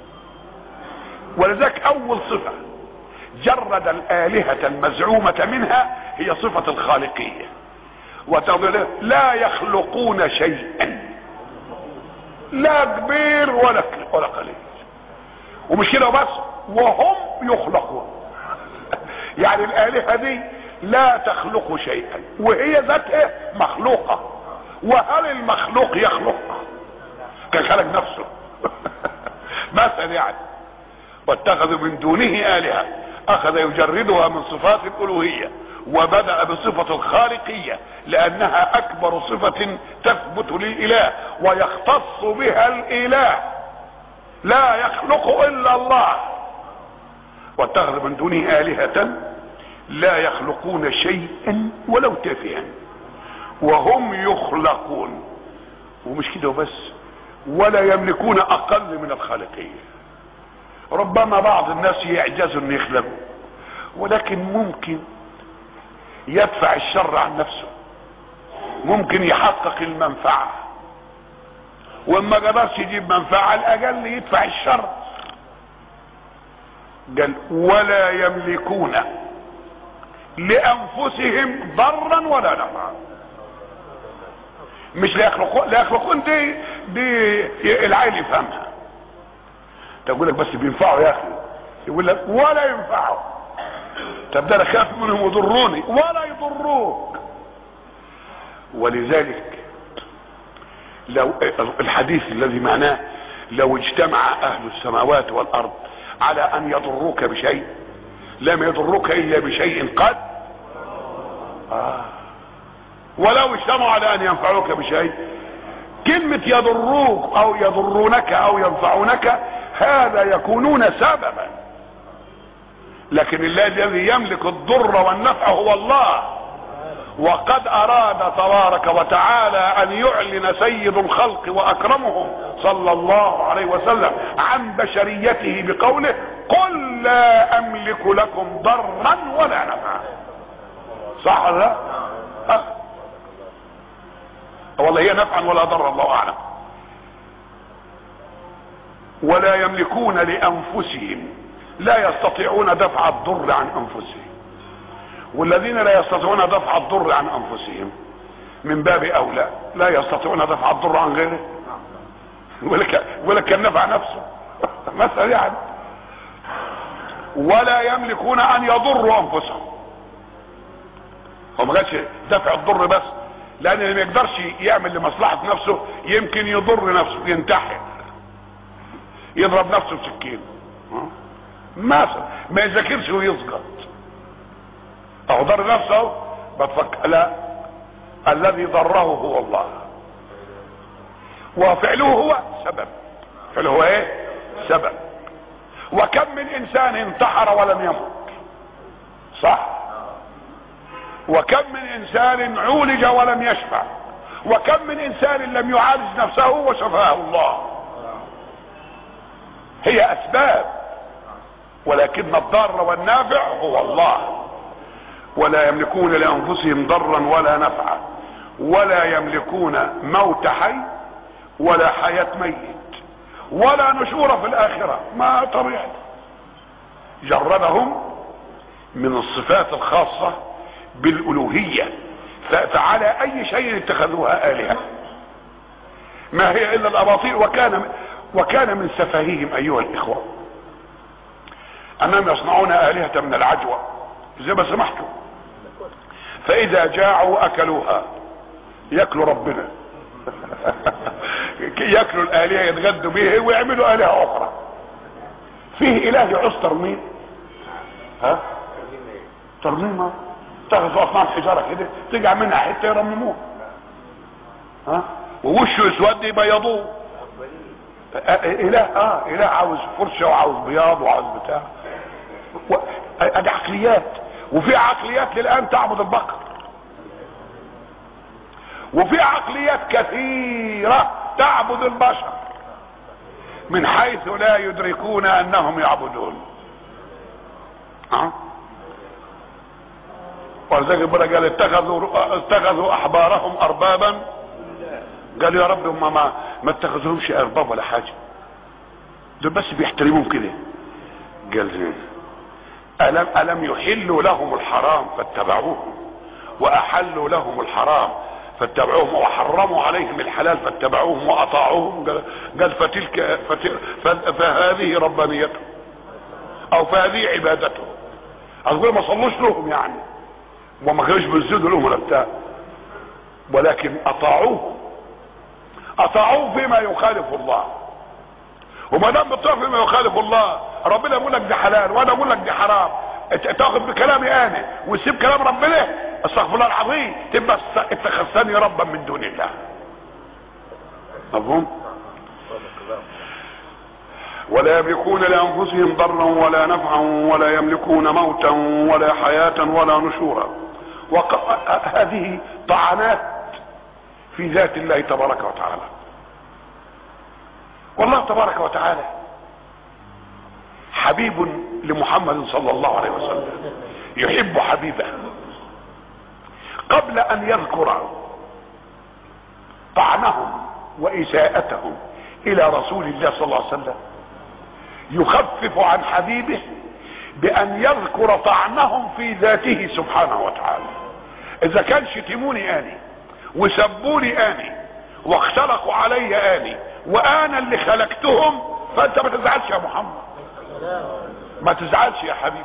ولذلك أول صفة جرد الآلهة المزعومة منها هي صفة الخالقية وتقول لا يخلقون شيئا لا كبير ولا ولا قليل ومش كده بس وهم يخلقون يعني الآلهة دي لا تخلق شيئا وهي ذاتها مخلوقة وهل المخلوق يخلق كان خلق نفسه مثلا يعني واتخذوا من دونه آلهة اخذ يجردها من صفات الالوهية وبدأ بصفة الخالقية لانها اكبر صفة تثبت للاله ويختص بها الاله لا يخلق الا الله واتخذ من دونه آلهة لا يخلقون شيئا ولو تافها وهم يخلقون ومش كده وبس ولا يملكون اقل من الخالقية ربما بعض الناس يعجزوا ان يخلقوا ولكن ممكن يدفع الشر عن نفسه ممكن يحقق المنفعة وما قدرش يجيب منفعة على الاقل يدفع الشر قال ولا يملكون لانفسهم ضرا ولا نفعا مش لا يخلقون لا يخلقون دي دي العين يفهمها تقول لك بس بينفعوا يا اخي يقول لك ولا ينفعوا طب ده انا خاف منهم يضروني ولا يضروك ولذلك لو الحديث الذي معناه لو اجتمع اهل السماوات والارض على ان يضروك بشيء لم يضروك الا بشيء قد آه. ولو اجتمعوا على ان ينفعوك بشيء كلمة يضروك او يضرونك او ينفعونك هذا يكونون سببا لكن الذي يملك الضر والنفع هو الله وقد اراد تبارك وتعالى ان يعلن سيد الخلق واكرمهم صلى الله عليه وسلم عن بشريته بقوله قل لا املك لكم ضرا ولا نفعا صح ولا لا أه. والله هي نفعا ولا ضرا الله اعلم ولا يملكون لانفسهم لا يستطيعون دفع الضر عن انفسهم والذين لا يستطيعون دفع الضر عن انفسهم من باب اولى لا يستطيعون دفع الضر عن غيره ولك ولك النفع نفسه مثلا يعني ولا يملكون ان يضروا انفسهم هو ما قالش دفع الضر بس لان اللي ما يقدرش يعمل لمصلحه نفسه يمكن يضر نفسه ينتحر يضرب نفسه بسكين مثلا ما يذاكرش ويسقط اهو ضر نفسه بتفكر لا الذي ضره هو الله وفعله هو سبب فعله هو ايه سبب وكم من انسان انتحر ولم يمت صح وكم من انسان عولج ولم يشفع وكم من انسان لم يعالج نفسه وشفاه الله هي اسباب ولكن الضار والنافع هو الله ولا يملكون لانفسهم ضرا ولا نفعا ولا يملكون موت حي ولا حياة ميت ولا نشور في الاخرة ما طبيعي جردهم من الصفات الخاصة بالالوهية فعلى اي شيء اتخذوها الهة ما هي الا الاباطيل وكان وكان من سفههم ايها الاخوة انهم يصنعون الهة من العجوة زي ما سمحتوا فاذا جاعوا اكلوها ياكلوا ربنا ياكلوا الالهة يتغدوا بيها ويعملوا الهة اخرى فيه اله يعوز ترميم ها ترميمه تاخذوا اصنام حجاره كده تجعل منها حته يرمموها ها ووشه يسود يبيضوه اله اه اله عاوز فرشه وعاوز بياض وعاوز بتاع و... ادي عقليات وفي عقليات للان تعبد البقر وفي عقليات كثيرة تعبد البشر من حيث لا يدركون انهم يعبدون اه ولذلك ربنا قال اتخذوا اتخذوا احبارهم اربابا قالوا يا رب هم ما ما اتخذوهمش ارباب ولا حاجه دول بس بيحترموهم كده قال الم الم يحلوا لهم الحرام فاتبعوهم واحلوا لهم الحرام فاتبعوهم وحرموا عليهم الحلال فاتبعوهم واطاعوهم قال, قال فتلك, فتلك فهذه ربانيته او فهذه عبادته اقول ما صلوش لهم يعني وما كانوش بيسجدوا لهم ولا بتاع ولكن اطاعوه اطاعوه فيما يخالف الله وما دام بتطيع فيما يخالف الله ربنا يقول لك ده حلال وانا اقول لك ده حرام تاخذ بكلامي انا وتسيب كلام ربنا استغفر الله العظيم تبقى اتخذتني ربا من دون الله مفهوم ولا يملكون لانفسهم ضرا ولا نفعا ولا يملكون موتا ولا حياة ولا نشورا هذه طعنات في ذات الله تبارك وتعالى والله تبارك وتعالى حبيب لمحمد صلى الله عليه وسلم يحب حبيبه قبل ان يذكر طعنهم واساءتهم الى رسول الله صلى الله عليه وسلم يخفف عن حبيبه بان يذكر طعنهم في ذاته سبحانه وتعالى اذا كان شتموني اني وسبوني اني واختلقوا علي اني وانا اللي خلقتهم فانت ما تزعلش يا محمد ما تزعلش يا حبيبي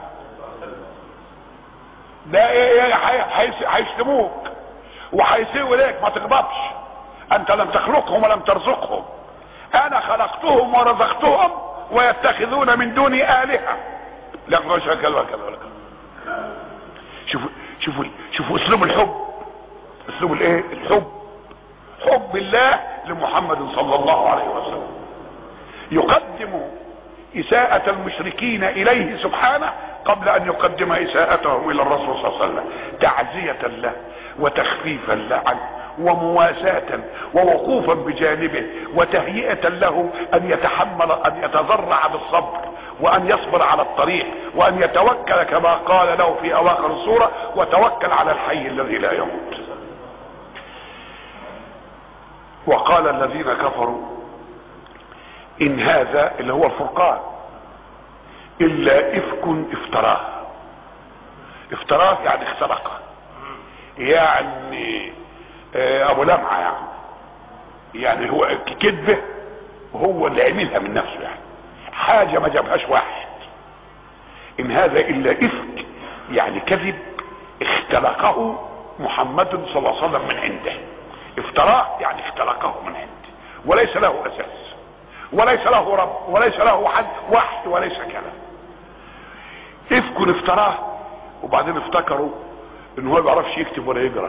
ده ايه ايه هيشتموك وهيسيئوا اليك ما تغضبش انت لم تخلقهم ولم ترزقهم انا خلقتهم ورزقتهم ويتخذون من دوني الهه لا مش هكذا وكذا ولا شوفوا شوفوا شوفوا اسلوب الحب اسلوب الايه الحب حب الله لمحمد صلى الله عليه وسلم يقدم اساءة المشركين اليه سبحانه قبل ان يقدم اساءتهم الى الرسول صلى الله عليه وسلم تعزية له وتخفيفا له عنه ومواساة ووقوفا بجانبه وتهيئة له ان يتحمل ان يتضرع بالصبر وان يصبر على الطريق وان يتوكل كما قال له في اواخر السورة وتوكل على الحي الذي لا يموت وقال الذين كفروا ان هذا اللي هو الفرقان الا افك افتراه افتراه يعني اخترقه يعني ابو لمعة يعني يعني هو كذبه هو اللي عملها من نفسه يعني حاجة ما جابهاش واحد ان هذا الا افك يعني كذب اختلقه محمد صلى الله عليه وسلم من عنده افتراه يعني اختلقه من عنده وليس له اساس وليس له رب وليس له حد وحد وليس كلام افك افتراه وبعدين افتكروا ان هو ما بيعرفش يكتب ولا يقرا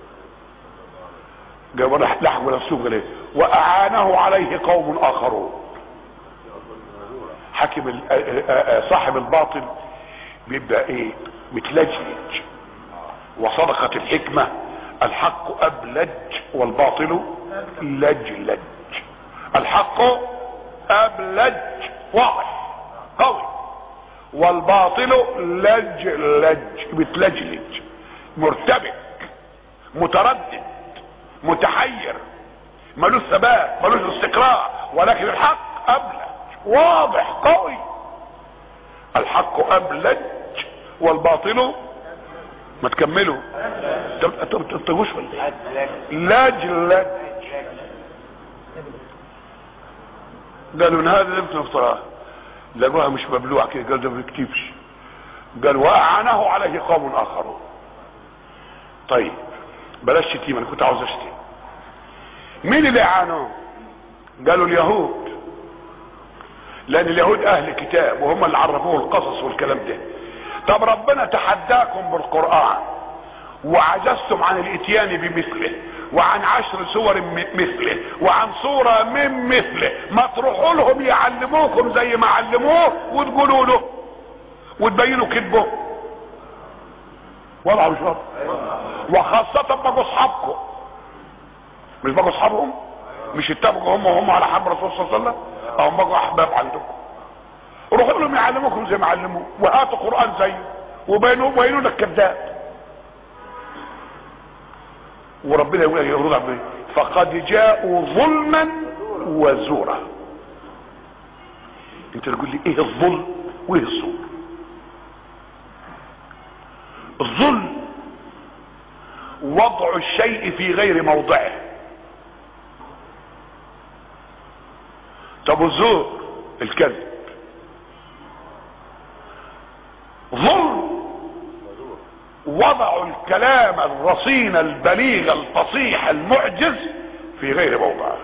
جابوا لحم نفسه قال واعانه عليه قوم اخرون حاكم صاحب الباطل بيبقى ايه متلجلج وصدقة الحكمة الحق ابلج والباطل لجلج الحق ابلج واضح قوي والباطل لجلج متلجلج مرتبك متردد متحير ملوش ثبات ملوش استقرار ولكن الحق ابلج واضح قوي الحق ابلج والباطل ما تكملوا انتوا ما تنتجوش ولا لجلج قالوا ان هذا لم افتراه لقوها مش مبلوعة كده قال ده ما بيكتبش قال واعانه عليه قوم اخرون طيب بلاش شتيمه انا كنت عاوز اشتم مين اللي اعانوه قالوا اليهود لان اليهود اهل كتاب وهم اللي عرفوه القصص والكلام ده طب ربنا تحداكم بالقرآن وعجزتم عن الاتيان بمثله وعن عشر سور مثله وعن صورة من مثله ما تروحوا لهم يعلموكم زي ما علموه وتقولوا له وتبينوا كذبه وضع مش وضع وخاصة بقوا اصحابكم مش بقوا اصحابهم مش اتفقوا هم وهم على حرب الرسول صلى الله عليه وسلم او بقوا احباب عندكم روحوا لهم يعلموكم زي ما علموه وهاتوا قران زيه وبينوا بينوا لك كذاب وربنا يقول يرد عليه فقد جاءوا ظلما وزورا انت تقول لي ايه الظلم وايه الزور الظلم وضع الشيء في غير موضعه طب الزور الكذب ظلم وضعوا الكلام الرصين البليغ الفصيح المعجز في غير موضعه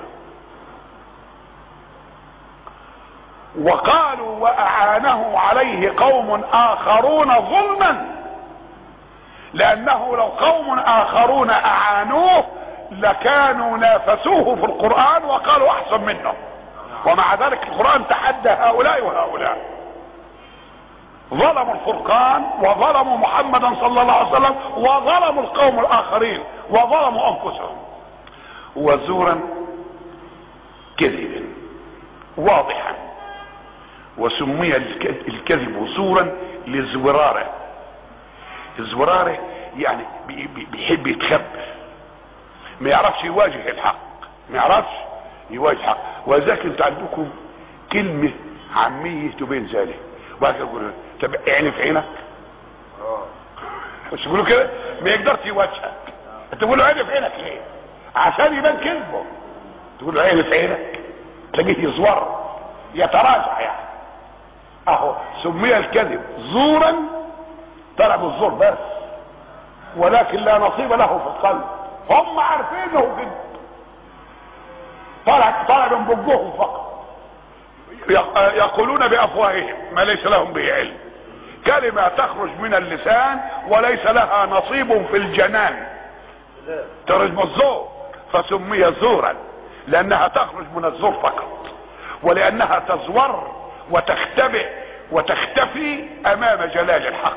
وقالوا واعانه عليه قوم اخرون ظلما لانه لو قوم اخرون اعانوه لكانوا نافسوه في القرآن وقالوا احسن منه ومع ذلك القرآن تحدى هؤلاء وهؤلاء ظلموا الفرقان وظلموا محمدا صلى الله عليه وسلم وظلموا القوم الاخرين وظلموا انفسهم وزورا كذبا واضحا وسمي الكذب زورا لزوراره الزوراره يعني بيحب يتخبى ما يعرفش يواجه الحق ما يعرفش يواجه الحق ولذلك انت عندكم كلمة عامية تبين ذلك وبعد كده يقول طب عيني في عينك مش يقولوا كده ما يقدرش يواجهك انت تقول له عيني في عينك ليه عشان يبان كذبه تقول له عيني في عينك تلاقيه يزور يتراجع يعني اهو سمي الكذب زورا طلب الزور بس ولكن لا نصيب له في القلب هم عارفين انه كذب طلع طلع من بجهم فقط يقولون بافواههم ما ليس لهم به علم كلمة تخرج من اللسان وليس لها نصيب في الجنان تخرج من الزور فسمي زورا لانها تخرج من الزور فقط ولانها تزور وتختبئ وتختفي امام جلال الحق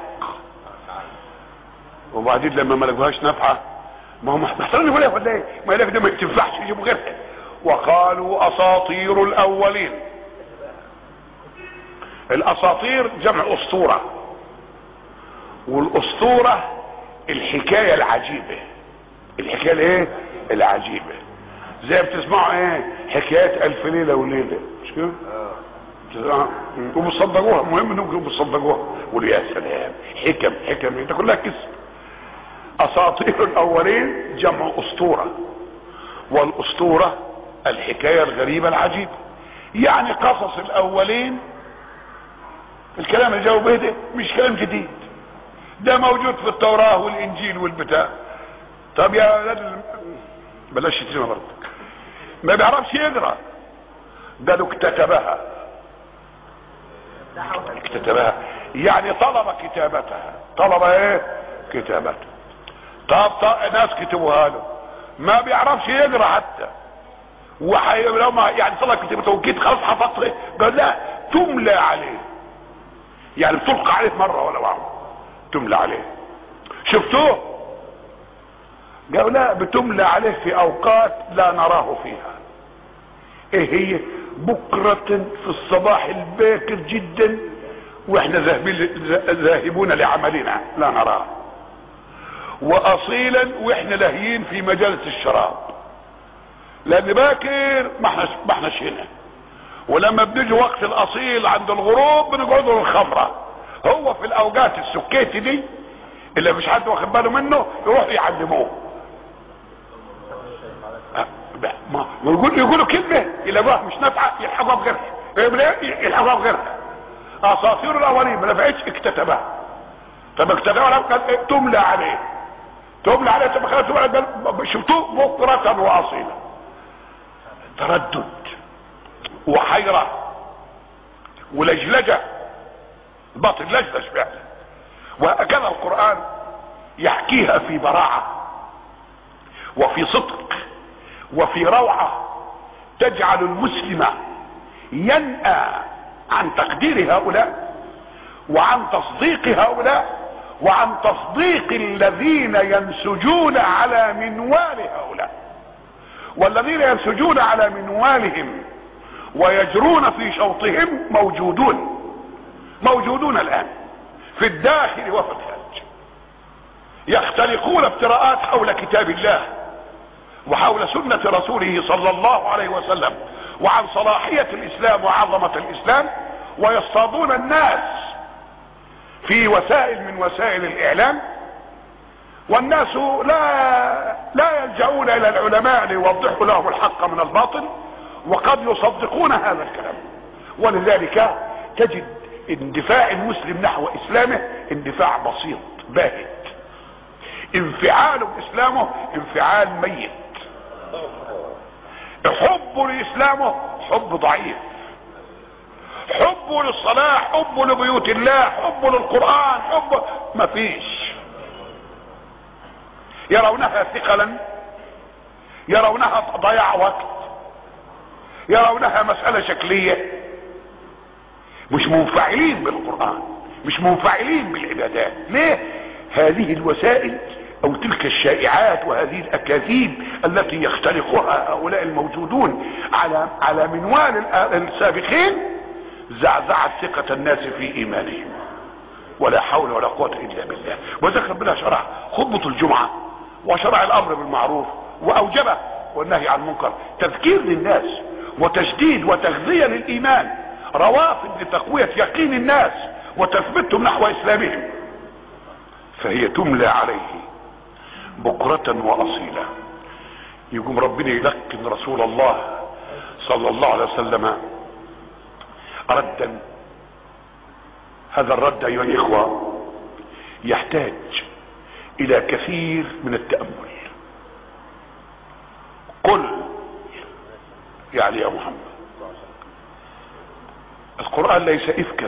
وبعدين لما ما لقوهاش نافعه ما هو محترم يقول ولا ايه ما يلاقي ده ما تنفعش يجيبوا غيرها وقالوا اساطير الاولين الاساطير جمع اسطورة والاسطورة الحكاية العجيبة الحكاية الايه العجيبة زي بتسمعوا ايه حكايات الف ليلة وليلة مش كده وبتصدقوها المهم انهم بتصدقوها قولوا يا سلام حكم حكم انت كلها كسب اساطير الاولين جمع اسطورة والاسطورة الحكاية الغريبة العجيبة يعني قصص الاولين الكلام اللي جاوا به ده مش كلام جديد ده موجود في التوراة والانجيل والبتاع طب يا اولاد بلاش شتيمة برضك ما بيعرفش يقرا قالوا اكتتبها اكتتبها يعني طلب كتابتها طلب ايه كتابتها طب, طب ناس كتبوها له ما بيعرفش يقرا حتى وحي لو ما يعني طلب كتابته وجيت خلاص حفظت قال لا تملى عليه يعني بتلقى عليه مرة ولا مرة تملى عليه شفتوه قالوا لا بتملى عليه في اوقات لا نراه فيها ايه هي بكرة في الصباح الباكر جدا واحنا ذاهبين ذاهبون لعملنا لا نراه واصيلا واحنا لاهيين في مجالس الشراب لان باكر ما احناش ما احناش هنا ولما بنيجي وقت الاصيل عند الغروب بنقعدوا للخمرة هو في الاوقات السكيتي دي اللي مش حد واخد باله منه يروح يعلموه ما يقول يقولوا كلمة يلاقوها مش نافعة يلحقوها بغيرها يلحقوها بغيرها اساطير الاولين ما نفعتش اكتتبها طب اكتتبها كانت تملى عليه تملى عليه طب خلاص شفتوه بكرة واصيلا تردد وحيرة ولجلجة باطل لجلج فعلا وهكذا القرآن يحكيها في براعة وفي صدق وفي روعة تجعل المسلم ينأى عن تقدير هؤلاء وعن تصديق هؤلاء وعن تصديق الذين ينسجون على منوال هؤلاء والذين ينسجون على منوالهم ويجرون في شوطهم موجودون موجودون الان في الداخل وفي الخارج يختلقون افتراءات حول كتاب الله وحول سنة رسوله صلى الله عليه وسلم وعن صلاحية الاسلام وعظمة الاسلام ويصطادون الناس في وسائل من وسائل الاعلام والناس لا لا يلجؤون الى العلماء ليوضحوا لهم الحق من الباطل وقد يصدقون هذا الكلام ولذلك تجد اندفاع المسلم نحو اسلامه اندفاع بسيط باهت انفعاله باسلامه انفعال ميت حبه لاسلامه حب ضعيف حبه للصلاة حبه لبيوت الله حبه للقرآن حبه مفيش يرونها ثقلا يرونها ضياع وقت يرونها مسألة شكلية مش منفعلين بالقرآن مش منفعلين بالعبادات ليه هذه الوسائل او تلك الشائعات وهذه الاكاذيب التي يختلقها هؤلاء الموجودون على على منوال السابقين زعزعت ثقة الناس في ايمانهم ولا حول ولا قوة الا بالله وذكر ربنا شرع خطبة الجمعة وشرع الامر بالمعروف واوجبه والنهي عن المنكر تذكير للناس وتشديد وتغذية للايمان روافد لتقوية يقين الناس وتثبتهم نحو اسلامهم فهي تملى عليه بكرة واصيلا يقوم ربنا يلقن رسول الله صلى الله عليه وسلم ردا هذا الرد ايها الاخوة يحتاج الى كثير من التأمل قل يعني يا محمد القرآن ليس افكا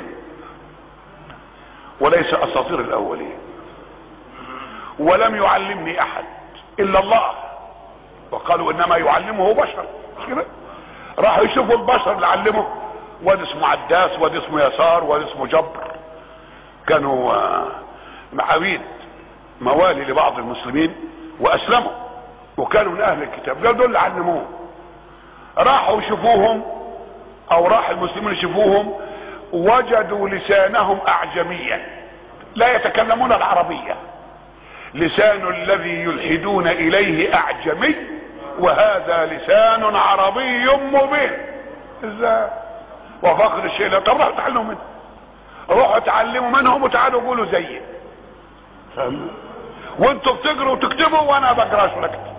وليس اساطير الاولين ولم يعلمني احد الا الله وقالوا انما يعلمه بشر مش كده راحوا يشوفوا البشر اللي علمه واد اسمه عداس واد اسمه يسار واد اسمه جبر كانوا عبيد موالي لبعض المسلمين واسلموا وكانوا من اهل الكتاب دول دول اللي علموهم راحوا يشوفوهم او راح المسلمين يشوفوهم وجدوا لسانهم اعجميا لا يتكلمون العربية لسان الذي يلحدون اليه اعجمي وهذا لسان عربي مبين ازاي وفقر الشيء لا طب روحوا تعلموا منه روحوا تعلموا منهم وتعالوا قولوا زيي وانتوا بتقروا وتكتبوا وانا بقراش ولا اكتب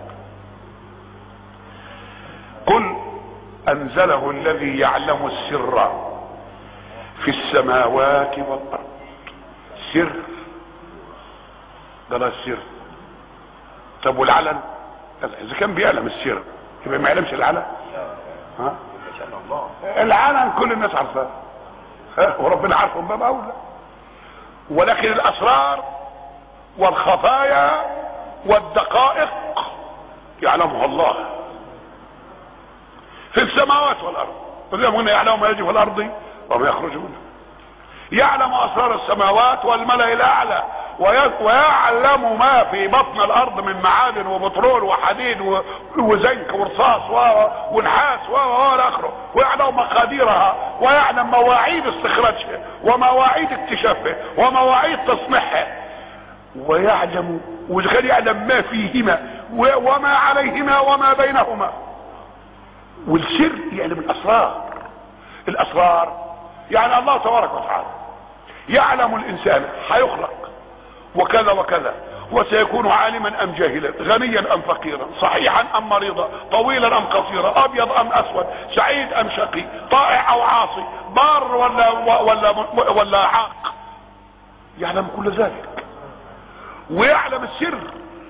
قل انزله الذي يعلم السر في السماوات والارض سر ده لا السر طب والعلن اذا كان بيعلم السر يبقى ما يعلمش العلن ها العلن كل الناس عارفاه وربنا عارفه من باب اولى ولكن الاسرار والخفايا والدقائق يعلمها الله في السماوات والارض فزي ما يعلم ما يجي في الارض وما يخرج منها يعلم اسرار السماوات والملأ الاعلى ويعلم ما في بطن الارض من معادن وبترول وحديد وزنك ورصاص ونحاس والى اخره ويعلم مقاديرها ويعلم مواعيد استخراجها ومواعيد اكتشافها ومواعيد تصنيعها ويعلم وكان يعلم ما فيهما وما عليهما وما بينهما والسر يعلم الاسرار الاسرار يعني الله تبارك وتعالى يعلم الانسان هيخلق وكذا وكذا وسيكون عالما ام جاهلا غنيا ام فقيرا صحيحا ام مريضا طويلا ام قصيرا ابيض ام اسود سعيد ام شقي طائع او عاصي بار ولا ولا ولا عاق يعلم كل ذلك ويعلم السر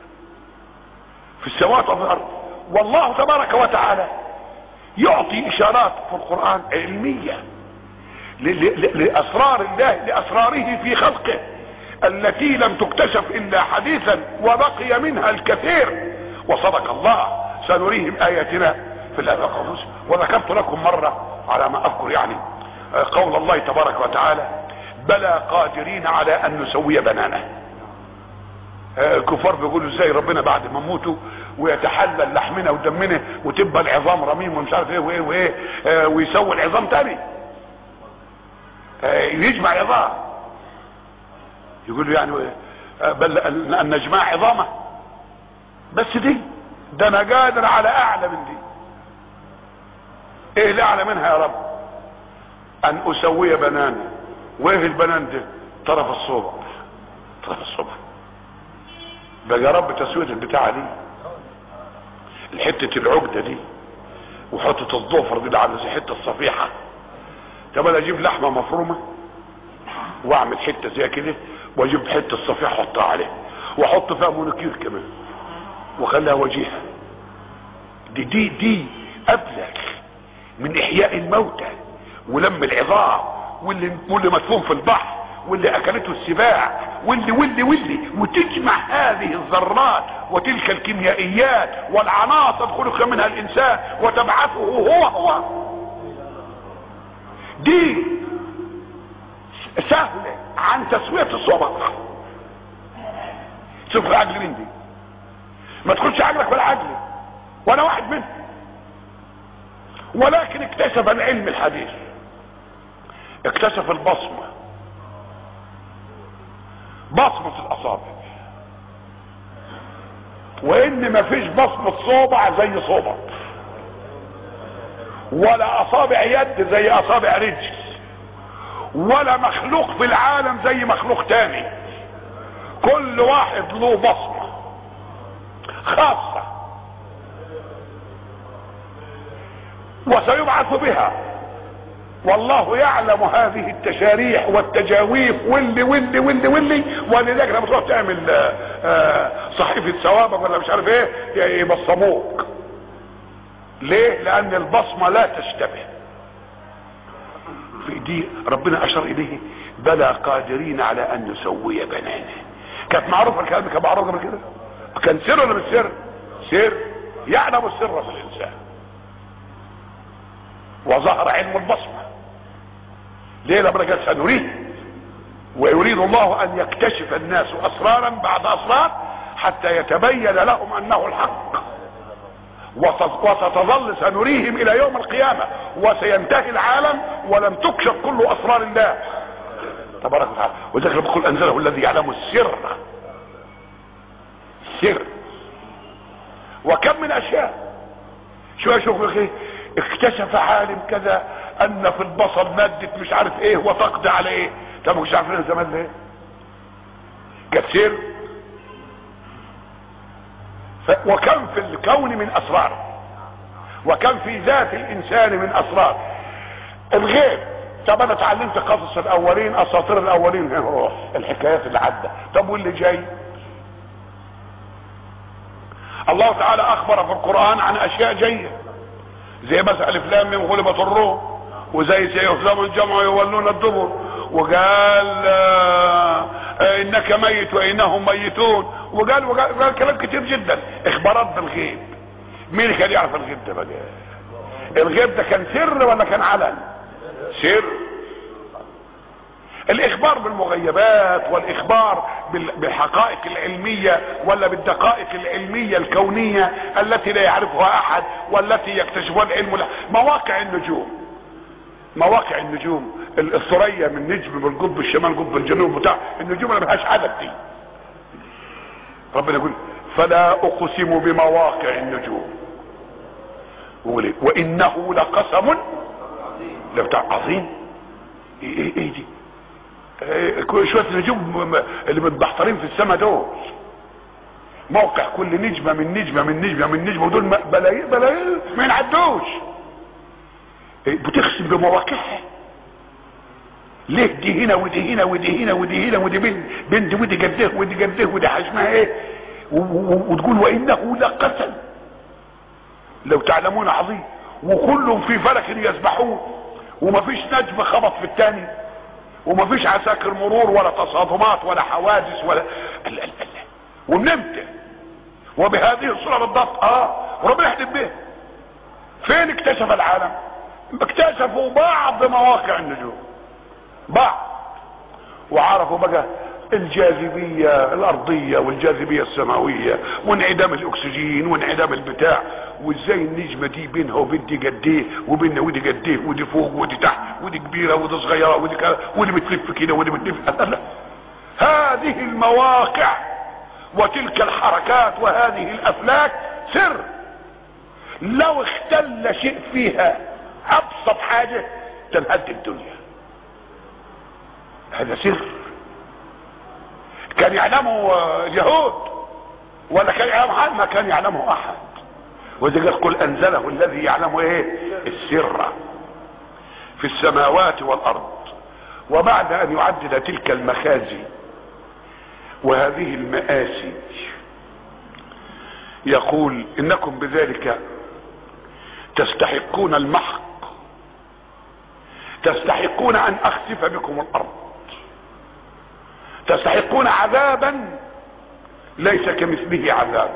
في السماوات وفي الارض والله تبارك وتعالى يعطي اشارات في القرآن علمية لاسرار الله لاسراره في خلقه التي لم تكتشف الا حديثا وبقي منها الكثير وصدق الله سنريهم اياتنا في الافاق والرسل وذكرت لكم مرة على ما اذكر يعني قول الله تبارك وتعالى بلى قادرين على ان نسوي بنانه الكفار بيقولوا ازاي ربنا بعد ما نموتوا ويتحلل لحمنا ودمنا وتبقى العظام رميم ومش عارف ايه وايه وايه آه ويسوي العظام تاني آه يجمع عظام يقولوا يعني آه بل ان نجمع عظامه بس دي ده انا قادر على اعلى من دي ايه اللي اعلى منها يا رب ان اسوي بنانا وايه البنان ده طرف الصوبع طرف الصوبع بقى يا رب تسوية البتاعة دي الحتة العقدة دي وحطة الضفر دي على زي حتة الصفيحة طب انا اجيب لحمة مفرومة واعمل حتة زي كده واجيب حتة صفيحة احطها عليه واحط فيها مونوكير كمان واخليها وجيهة دي دي دي ابلغ من احياء الموتى ولم العظام واللي, واللي مدفون في البحر واللي اكلته السباع واللي واللي واللي وتجمع هذه الذرات وتلك الكيميائيات والعناصر خلق منها الانسان وتبعثه هو هو دي سهلة عن تسوية الصبر شوف العقل مين دي ما تدخلش عقلك ولا عقلي وانا واحد منهم ولكن اكتشف العلم الحديث اكتشف البصمه بصمة الاصابع وان مفيش بصمة صوبع زي صوبع ولا اصابع يد زي اصابع رجل ولا مخلوق في العالم زي مخلوق تاني كل واحد له بصمة خاصة وسيبعث بها والله يعلم هذه التشاريح والتجاويف واللي واللي واللي واللي ولذلك لما تروح تعمل آآ آآ صحيفة ثوابك ولا مش عارف ايه يبصموك ليه لان البصمة لا تشتبه في دي ربنا اشار اليه بلى قادرين على ان نسوي بنانه كانت معروفة الكلام كان معروف قبل كده كان سر ولا مش سر سر يعلم السر في الانسان وظهر علم البصمه ليه لما قال سنريه ويريد الله ان يكتشف الناس اسرارا بعد اسرار حتى يتبين لهم انه الحق وستظل سنريهم الى يوم القيامة وسينتهي العالم ولم تكشف كل اسرار الله تبارك وتعالى وذلك بقول انزله الذي يعلم السر السر وكم من اشياء شو اشوف ايه اكتشف عالم كذا ان في البصر مادة مش عارف ايه وتقضي على ايه طب مش عارفين زمان ليه كثير ف... وكم في الكون من اسرار وكم في ذات الانسان من اسرار الغيب طب انا اتعلمت قصص الاولين اساطير الاولين روح الحكايات اللي عدى طب واللي جاي الله تعالى اخبر في القرآن عن اشياء جايه زي مثلا الف لام من غلبت الروم وزي سيهزم الجمع يولون الدبر وقال آه آه انك ميت وانهم ميتون وقال وقال, وقال كلام كتير جدا اخبارات بالغيب مين كان يعرف الغيب ده بقى الغيب ده كان سر ولا كان علن سر الاخبار بالمغيبات والاخبار بالحقائق العلمية ولا بالدقائق العلمية الكونية التي لا يعرفها احد والتي يكتشفها العلم مواقع النجوم مواقع النجوم الثريا من نجم بالقطب الشمال قطب الجنوب بتاع النجوم اللي ملهاش عدد دي ربنا يقول فلا اقسم بمواقع النجوم يقول وانه لقسم لبتاع عظيم ايه ايه, إيه دي إيه شوية نجوم اللي متبحترين في السماء دول موقع كل نجمة من نجمة من نجمة من نجمة ودول بلايين بلايين ما ينعدوش بتخسم بمواقعها ليه دي هنا ودي هنا ودي هنا ودي هنا ودي بنت بنت ودي جده ودي جده ودي حجمها ايه وتقول وانه لقسم لو تعلمون عظيم وكلهم في فلك يسبحون ومفيش نجم خبط في الثاني ومفيش عساكر مرور ولا تصادمات ولا حوادث ولا ال ال ال ومن امتى وبهذه الصورة بالضبط اه وربنا يحدث به فين اكتشف العالم اكتشفوا بعض مواقع النجوم بعض وعرفوا بقى الجاذبية الارضية والجاذبية السماوية وانعدام الاكسجين وانعدام البتاع وازاي النجمة دي بينها وبين دي قد ايه وبينها ودي قد ايه ودي فوق ودي تحت ودي كبيرة ودي صغيرة ودي كده ودي بتلف كده ودي بتلف لا هذه المواقع وتلك الحركات وهذه الافلاك سر لو اختل شيء فيها ابسط حاجة تنهد الدنيا هذا سر كان يعلمه اليهود ولا كان يعلمه احد ما كان يعلمه احد وذلك قل انزله الذي يعلم ايه السر في السماوات والارض وبعد ان يعدد تلك المخازي وهذه المآسي يقول انكم بذلك تستحقون المحق تستحقون ان اخسف بكم الارض تستحقون عذابا ليس كمثله عذاب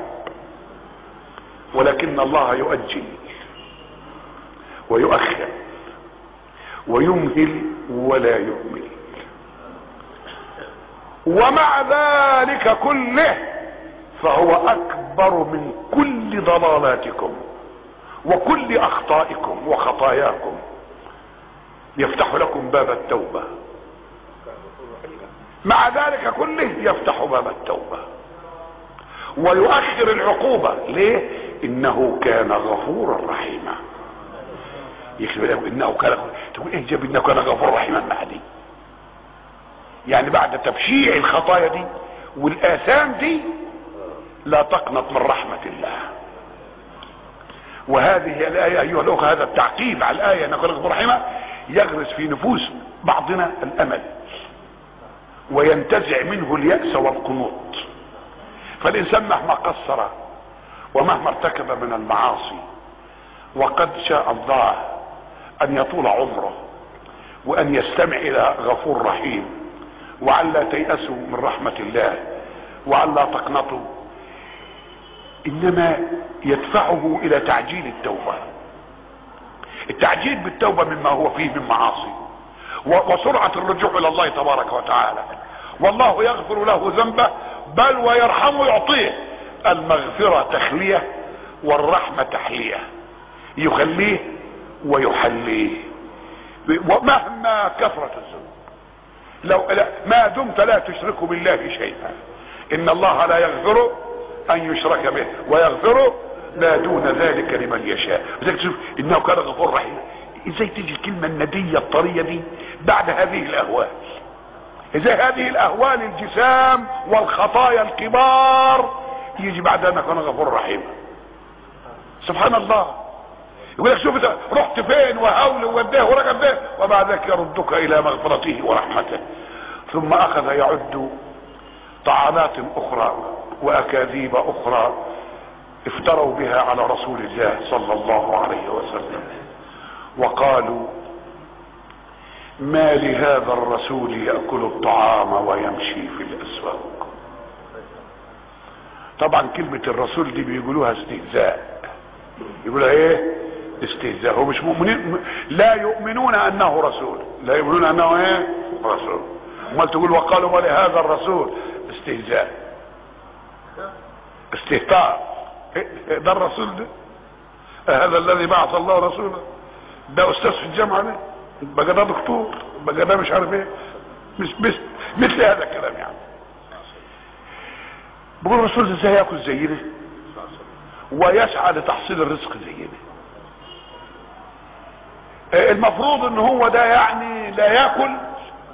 ولكن الله يؤجل ويؤخر ويمهل ولا يهمل ومع ذلك كله فهو اكبر من كل ضلالاتكم وكل اخطائكم وخطاياكم يفتح لكم باب التوبه مع ذلك كله يفتح باب التوبة ويؤخر العقوبة ليه انه كان غفورا رحيما يكتب له انه كان تقول ايه جاب انه كان غفورا رحيما بعدي يعني بعد تبشيع الخطايا دي والاثام دي لا تقنط من رحمة الله وهذه الآية أيها الأخوة هذا التعقيب على الآية أنه كان غفورا رحيما يغرس في نفوس بعضنا الأمل وينتزع منه اليأس والقنوط فالإنسان مهما قصر ومهما ارتكب من المعاصي وقد شاء الله أن يطول عمره وأن يستمع إلى غفور رحيم وأن لا تيأسوا من رحمة الله وأن لا تقنطوا إنما يدفعه إلى تعجيل التوبة التعجيل بالتوبة مما هو فيه من معاصي وسرعة الرجوع الى الله تبارك وتعالى والله يغفر له ذنبه بل ويرحمه يعطيه المغفرة تخلية والرحمة تحلية يخليه ويحليه ومهما كثرت الذنوب لو لا ما دمت لا تشرك بالله شيئا ان الله لا يغفر ان يشرك به ويغفر ما دون ذلك لمن يشاء لذلك تشوف انه كان غفور رحيم ازاي تيجي الكلمة الندية الطرية دي بعد هذه الاهوال ازاي هذه الاهوال الجسام والخطايا الكبار يجي بعد ان كان غفور رحيم سبحان الله يقول لك شوف انت رحت فين وهول ووديه ورجع به وبعد ذلك يردك الى مغفرته ورحمته ثم اخذ يعد طعنات اخرى واكاذيب اخرى افتروا بها على رسول الله صلى الله عليه وسلم وقالوا ما لهذا الرسول يأكل الطعام ويمشي في الأسواق طبعا كلمة الرسول دي بيقولوها استهزاء يقولها ايه استهزاء هو مش مؤمنين لا يؤمنون انه رسول لا يؤمنون انه ايه رسول امال تقول وقالوا ما لهذا الرسول استهزاء استهتار إيه ده الرسول ده هذا الذي بعث الله رسوله ده استاذ في الجامعه ده بقى ده دكتور بقى ده مش عارف ايه مش مش مثل هذا الكلام يعني بقول الرسول ازاي ياكل زينا ويسعى لتحصيل الرزق زينا المفروض ان هو ده يعني لا ياكل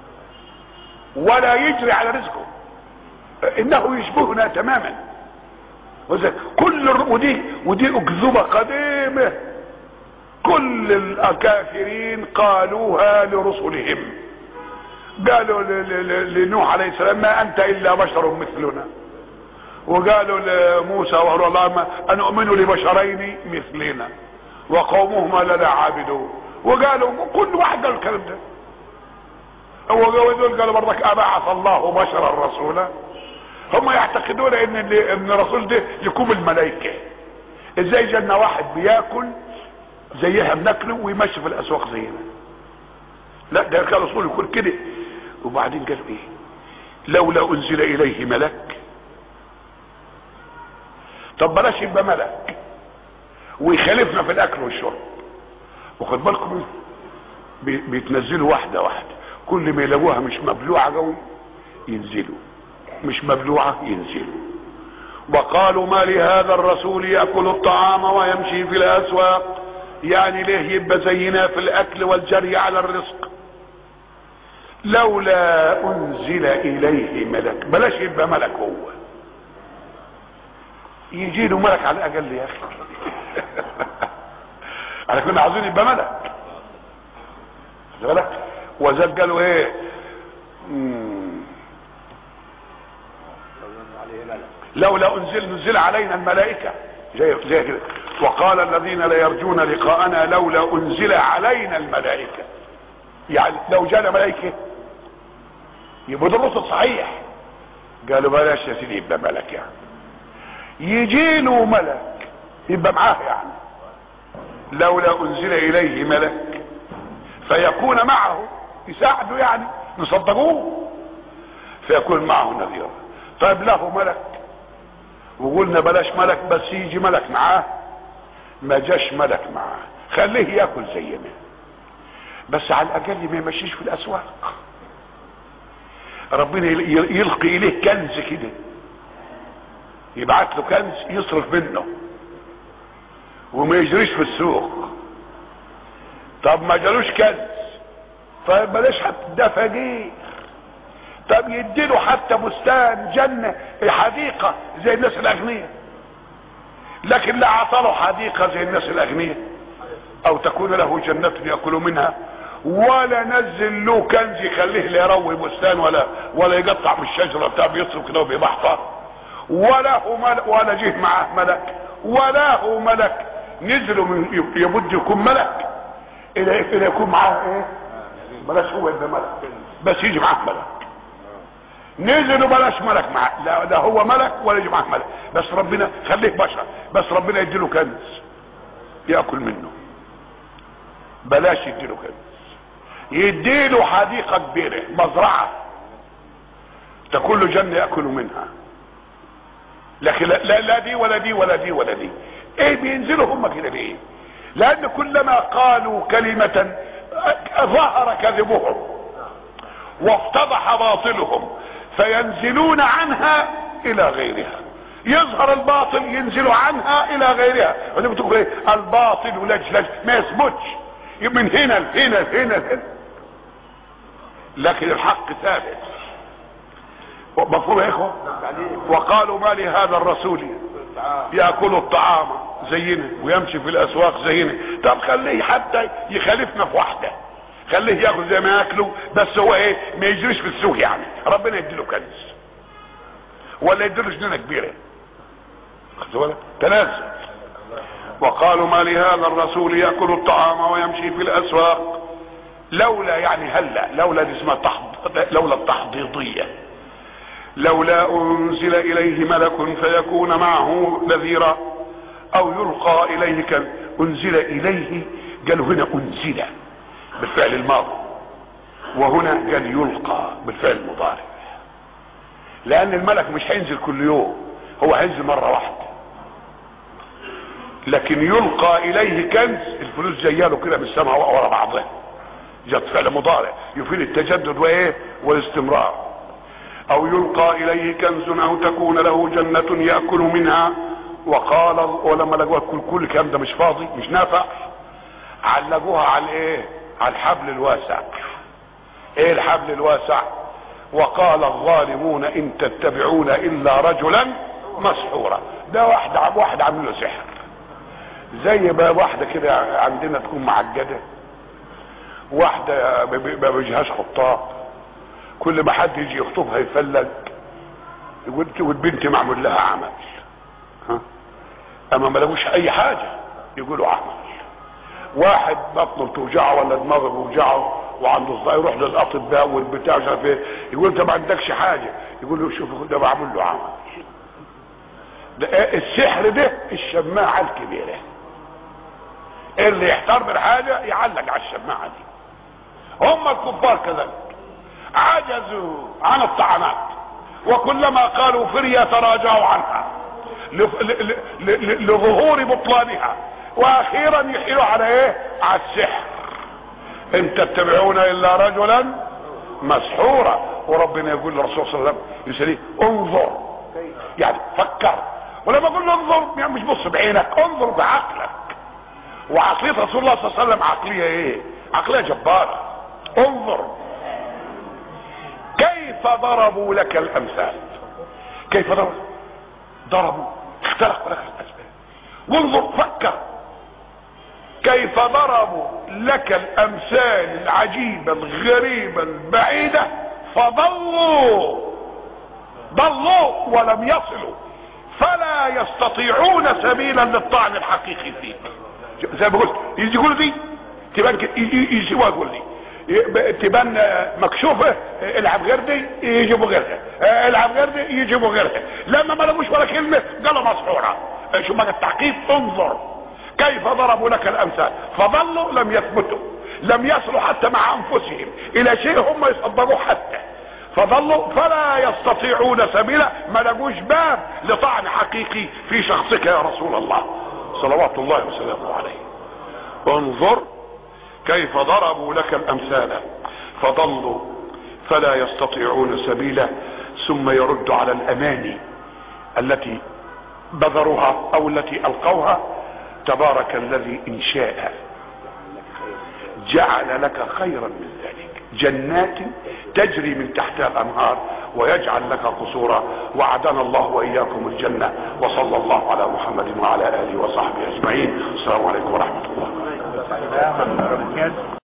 ولا يجري على رزقه انه يشبهنا تماما وزي كل الر- ودي ودي اكذوبة قديمة كل الكافرين قالوها لرسلهم قالوا ل- ل- ل- لنوح عليه السلام ما انت الا بشر مثلنا وقالوا لموسى وهو الله ما ان اؤمن لبشرين مثلنا وقومهما لنا عابدون وقالوا كل واحد قال الكلام ده هو دول قالوا برضك ابعث الله بشرا رسولا هم يعتقدون ان اللي ان الرسول ده يكون الملائكه ازاي جالنا واحد بياكل زيها بناكله ويمشي في الاسواق زينا لا ده كان الرسول يقول كده وبعدين قال ايه لولا انزل اليه ملك طب بلاش يبقى ملك ويخالفنا في الاكل والشرب وخد بالكم بي- بيتنزلوا واحده واحده كل ما يلاقوها مش مبلوعه قوي ينزلوا مش مبلوعه ينزلوا وقالوا ما لهذا الرسول ياكل الطعام ويمشي في الاسواق يعني ليه يبقى زينا في الاكل والجري على الرزق لولا انزل اليه ملك بلاش يبقى ملك هو يجي له ملك على الاقل يا اخي احنا كنا عاوزين يبقى ملك خد بالك وزاد قالوا ايه مم. لولا انزل نزل علينا الملائكه زي زي كده وقال الذين لا يرجون لقاءنا لولا انزل علينا الملائكه يعني لو جانا ملائكه يبقى ده الرسل صحيح قالوا بلاش يا سيدي يبقى ملك يعني يجي له ملك يبقى معاه يعني لولا انزل اليه ملك فيكون معه يساعده يعني نصدقوه فيكون معه نذيرا طيب له ملك وقلنا بلاش ملك بس يجي ملك معاه ما جاش ملك معاه خليه ياكل زينا بس على الاقل ما يمشيش في الاسواق ربنا يل- يلقي اليه كنز كده يبعت له كنز يصرف منه وما يجريش في السوق طب ما جالوش كنز طيب بلاش حتى ده فقير طب يديله حتى بستان جنة حديقة زي الناس الاغنياء لكن لا عطله حديقة زي الناس الاغنياء او تكون له جنة يأكل منها ولا نزل له كنز يخليه لا يروي بستان ولا ولا يقطع من الشجرة بتاع بيصرف كده وبيبحثر ولا هو ملك ولا جه معاه ملك ولا هو ملك نزلوا من يبد يكون ملك الى الى يكون معاه ايه بلاش هو يبقى ملك بس يجي معاه ملك نزلوا بلاش ملك معاه لا لا هو ملك ولا يجي معاه ملك بس ربنا خليه بشر بس ربنا يديله كنز ياكل منه بلاش يديله كنز يديله حديقه كبيره مزرعه تكون له جنه ياكل منها لكن لا, لا, لا دي ولا دي ولا دي ولا دي ايه بينزلوا هم كده بايه لان كلما قالوا كلمة ظهر كذبهم وافتضح باطلهم فينزلون عنها الى غيرها يظهر الباطل ينزل عنها الى غيرها ودي بتقول ايه الباطل لجلج ما يثبتش من هنا لهنا لهنا لهنا لكن الحق ثابت مفهوم يا اخوه وقالوا ما لهذا الرسول ياكل الطعام زينا ويمشي في الاسواق زينا طب خليه حتى يخالفنا في واحده خليه ياكل زي ما ياكلوا بس هو ايه ما يجريش في السوق يعني ربنا يديله كنز ولا يديله جنينه كبيره خدت بالك تنازل وقالوا ما لهذا الرسول ياكل الطعام ويمشي في الاسواق لولا يعني هلا لولا دي اسمها تحض... لولا التحضيضيه لولا انزل اليه ملك فيكون معه نذيرا او يلقى اليه كان انزل اليه قالوا هنا انزل بالفعل الماضي وهنا قال يلقى بالفعل المضارع لان الملك مش هينزل كل يوم هو هينزل مرة واحدة لكن يلقى اليه كنز الفلوس جايه له كده من السماء ورا بعضها جت فعل مضارع يفيد التجدد وايه والاستمرار او يلقى اليه كنز او تكون له جنة يأكل منها وقال ولما لقوها كل كل الكلام ده مش فاضي مش نافع علقوها على الايه على الحبل الواسع ايه الحبل الواسع وقال الظالمون ان تتبعون الا رجلا مسحورة ده واحد عم واحد عامل له سحر زي ما واحدة كده عندنا تكون معجدة واحدة ما بيجيهاش خطاب كل ما حد يجي يخطبها يفلج يقول والبنت معمول لها عمل ها اما ما لقوش اي حاجة يقولوا عمل واحد بطنه بتوجعه ولا دماغه بوجعه وعنده صداع يروح للاطباء والبتاع مش عارف ايه يقول انت ما عندكش حاجه يقول له شوف ده بعمل له عمل ده السحر ده الشماعه الكبيره اللي يحتار من حاجه يعلق على الشماعه دي هم الكفار كذلك عجزوا عن الطعنات وكلما قالوا فرية تراجعوا عنها لظهور بطلانها واخيرا يحيلوا على ايه على السحر ان تتبعون الا رجلا مسحورا وربنا يقول للرسول صلى الله عليه وسلم يسأليه انظر يعني فكر ولما اقول له انظر يعني مش بص بعينك انظر بعقلك وعقلية رسول الله صلى الله عليه وسلم عقلية ايه عقلية جبارة انظر كيف ضربوا لك الامثال كيف ضربوا ضربوا اختلقوا لك الاسباب وانظر فكر كيف ضربوا لك الامثال العجيبة الغريبة البعيدة فضلوا ضلوا ولم يصلوا فلا يستطيعون سبيلا للطعن الحقيقي فيك زي ما قلت يجي يقول دي تبان يجيبوها يقول دي تبان مكشوفة العب غير دي يجيبوا غيرها العب غير دي يجيبوا غيرها لما ما لقوش ولا كلمة قالوا مسحورة شو ما التعقيب انظر كيف ضربوا لك الامثال فظلوا لم يثبتوا لم يصلوا حتى مع انفسهم الى شيء هم يصدقوه حتى فظلوا فلا يستطيعون سبيلا ما لقوش باب لطعن حقيقي في شخصك يا رسول الله صلوات الله وسلامه عليه انظر كيف ضربوا لك الامثال فضلوا فلا يستطيعون سبيلا ثم يرد على الاماني التي بذروها او التي القوها تبارك الذي ان شاء جعل لك خيرا من ذلك جنات تجري من تحتها الانهار ويجعل لك قصورا وعدنا الله واياكم الجنه وصلى الله على محمد وعلى اله وصحبه اجمعين السلام عليكم ورحمه الله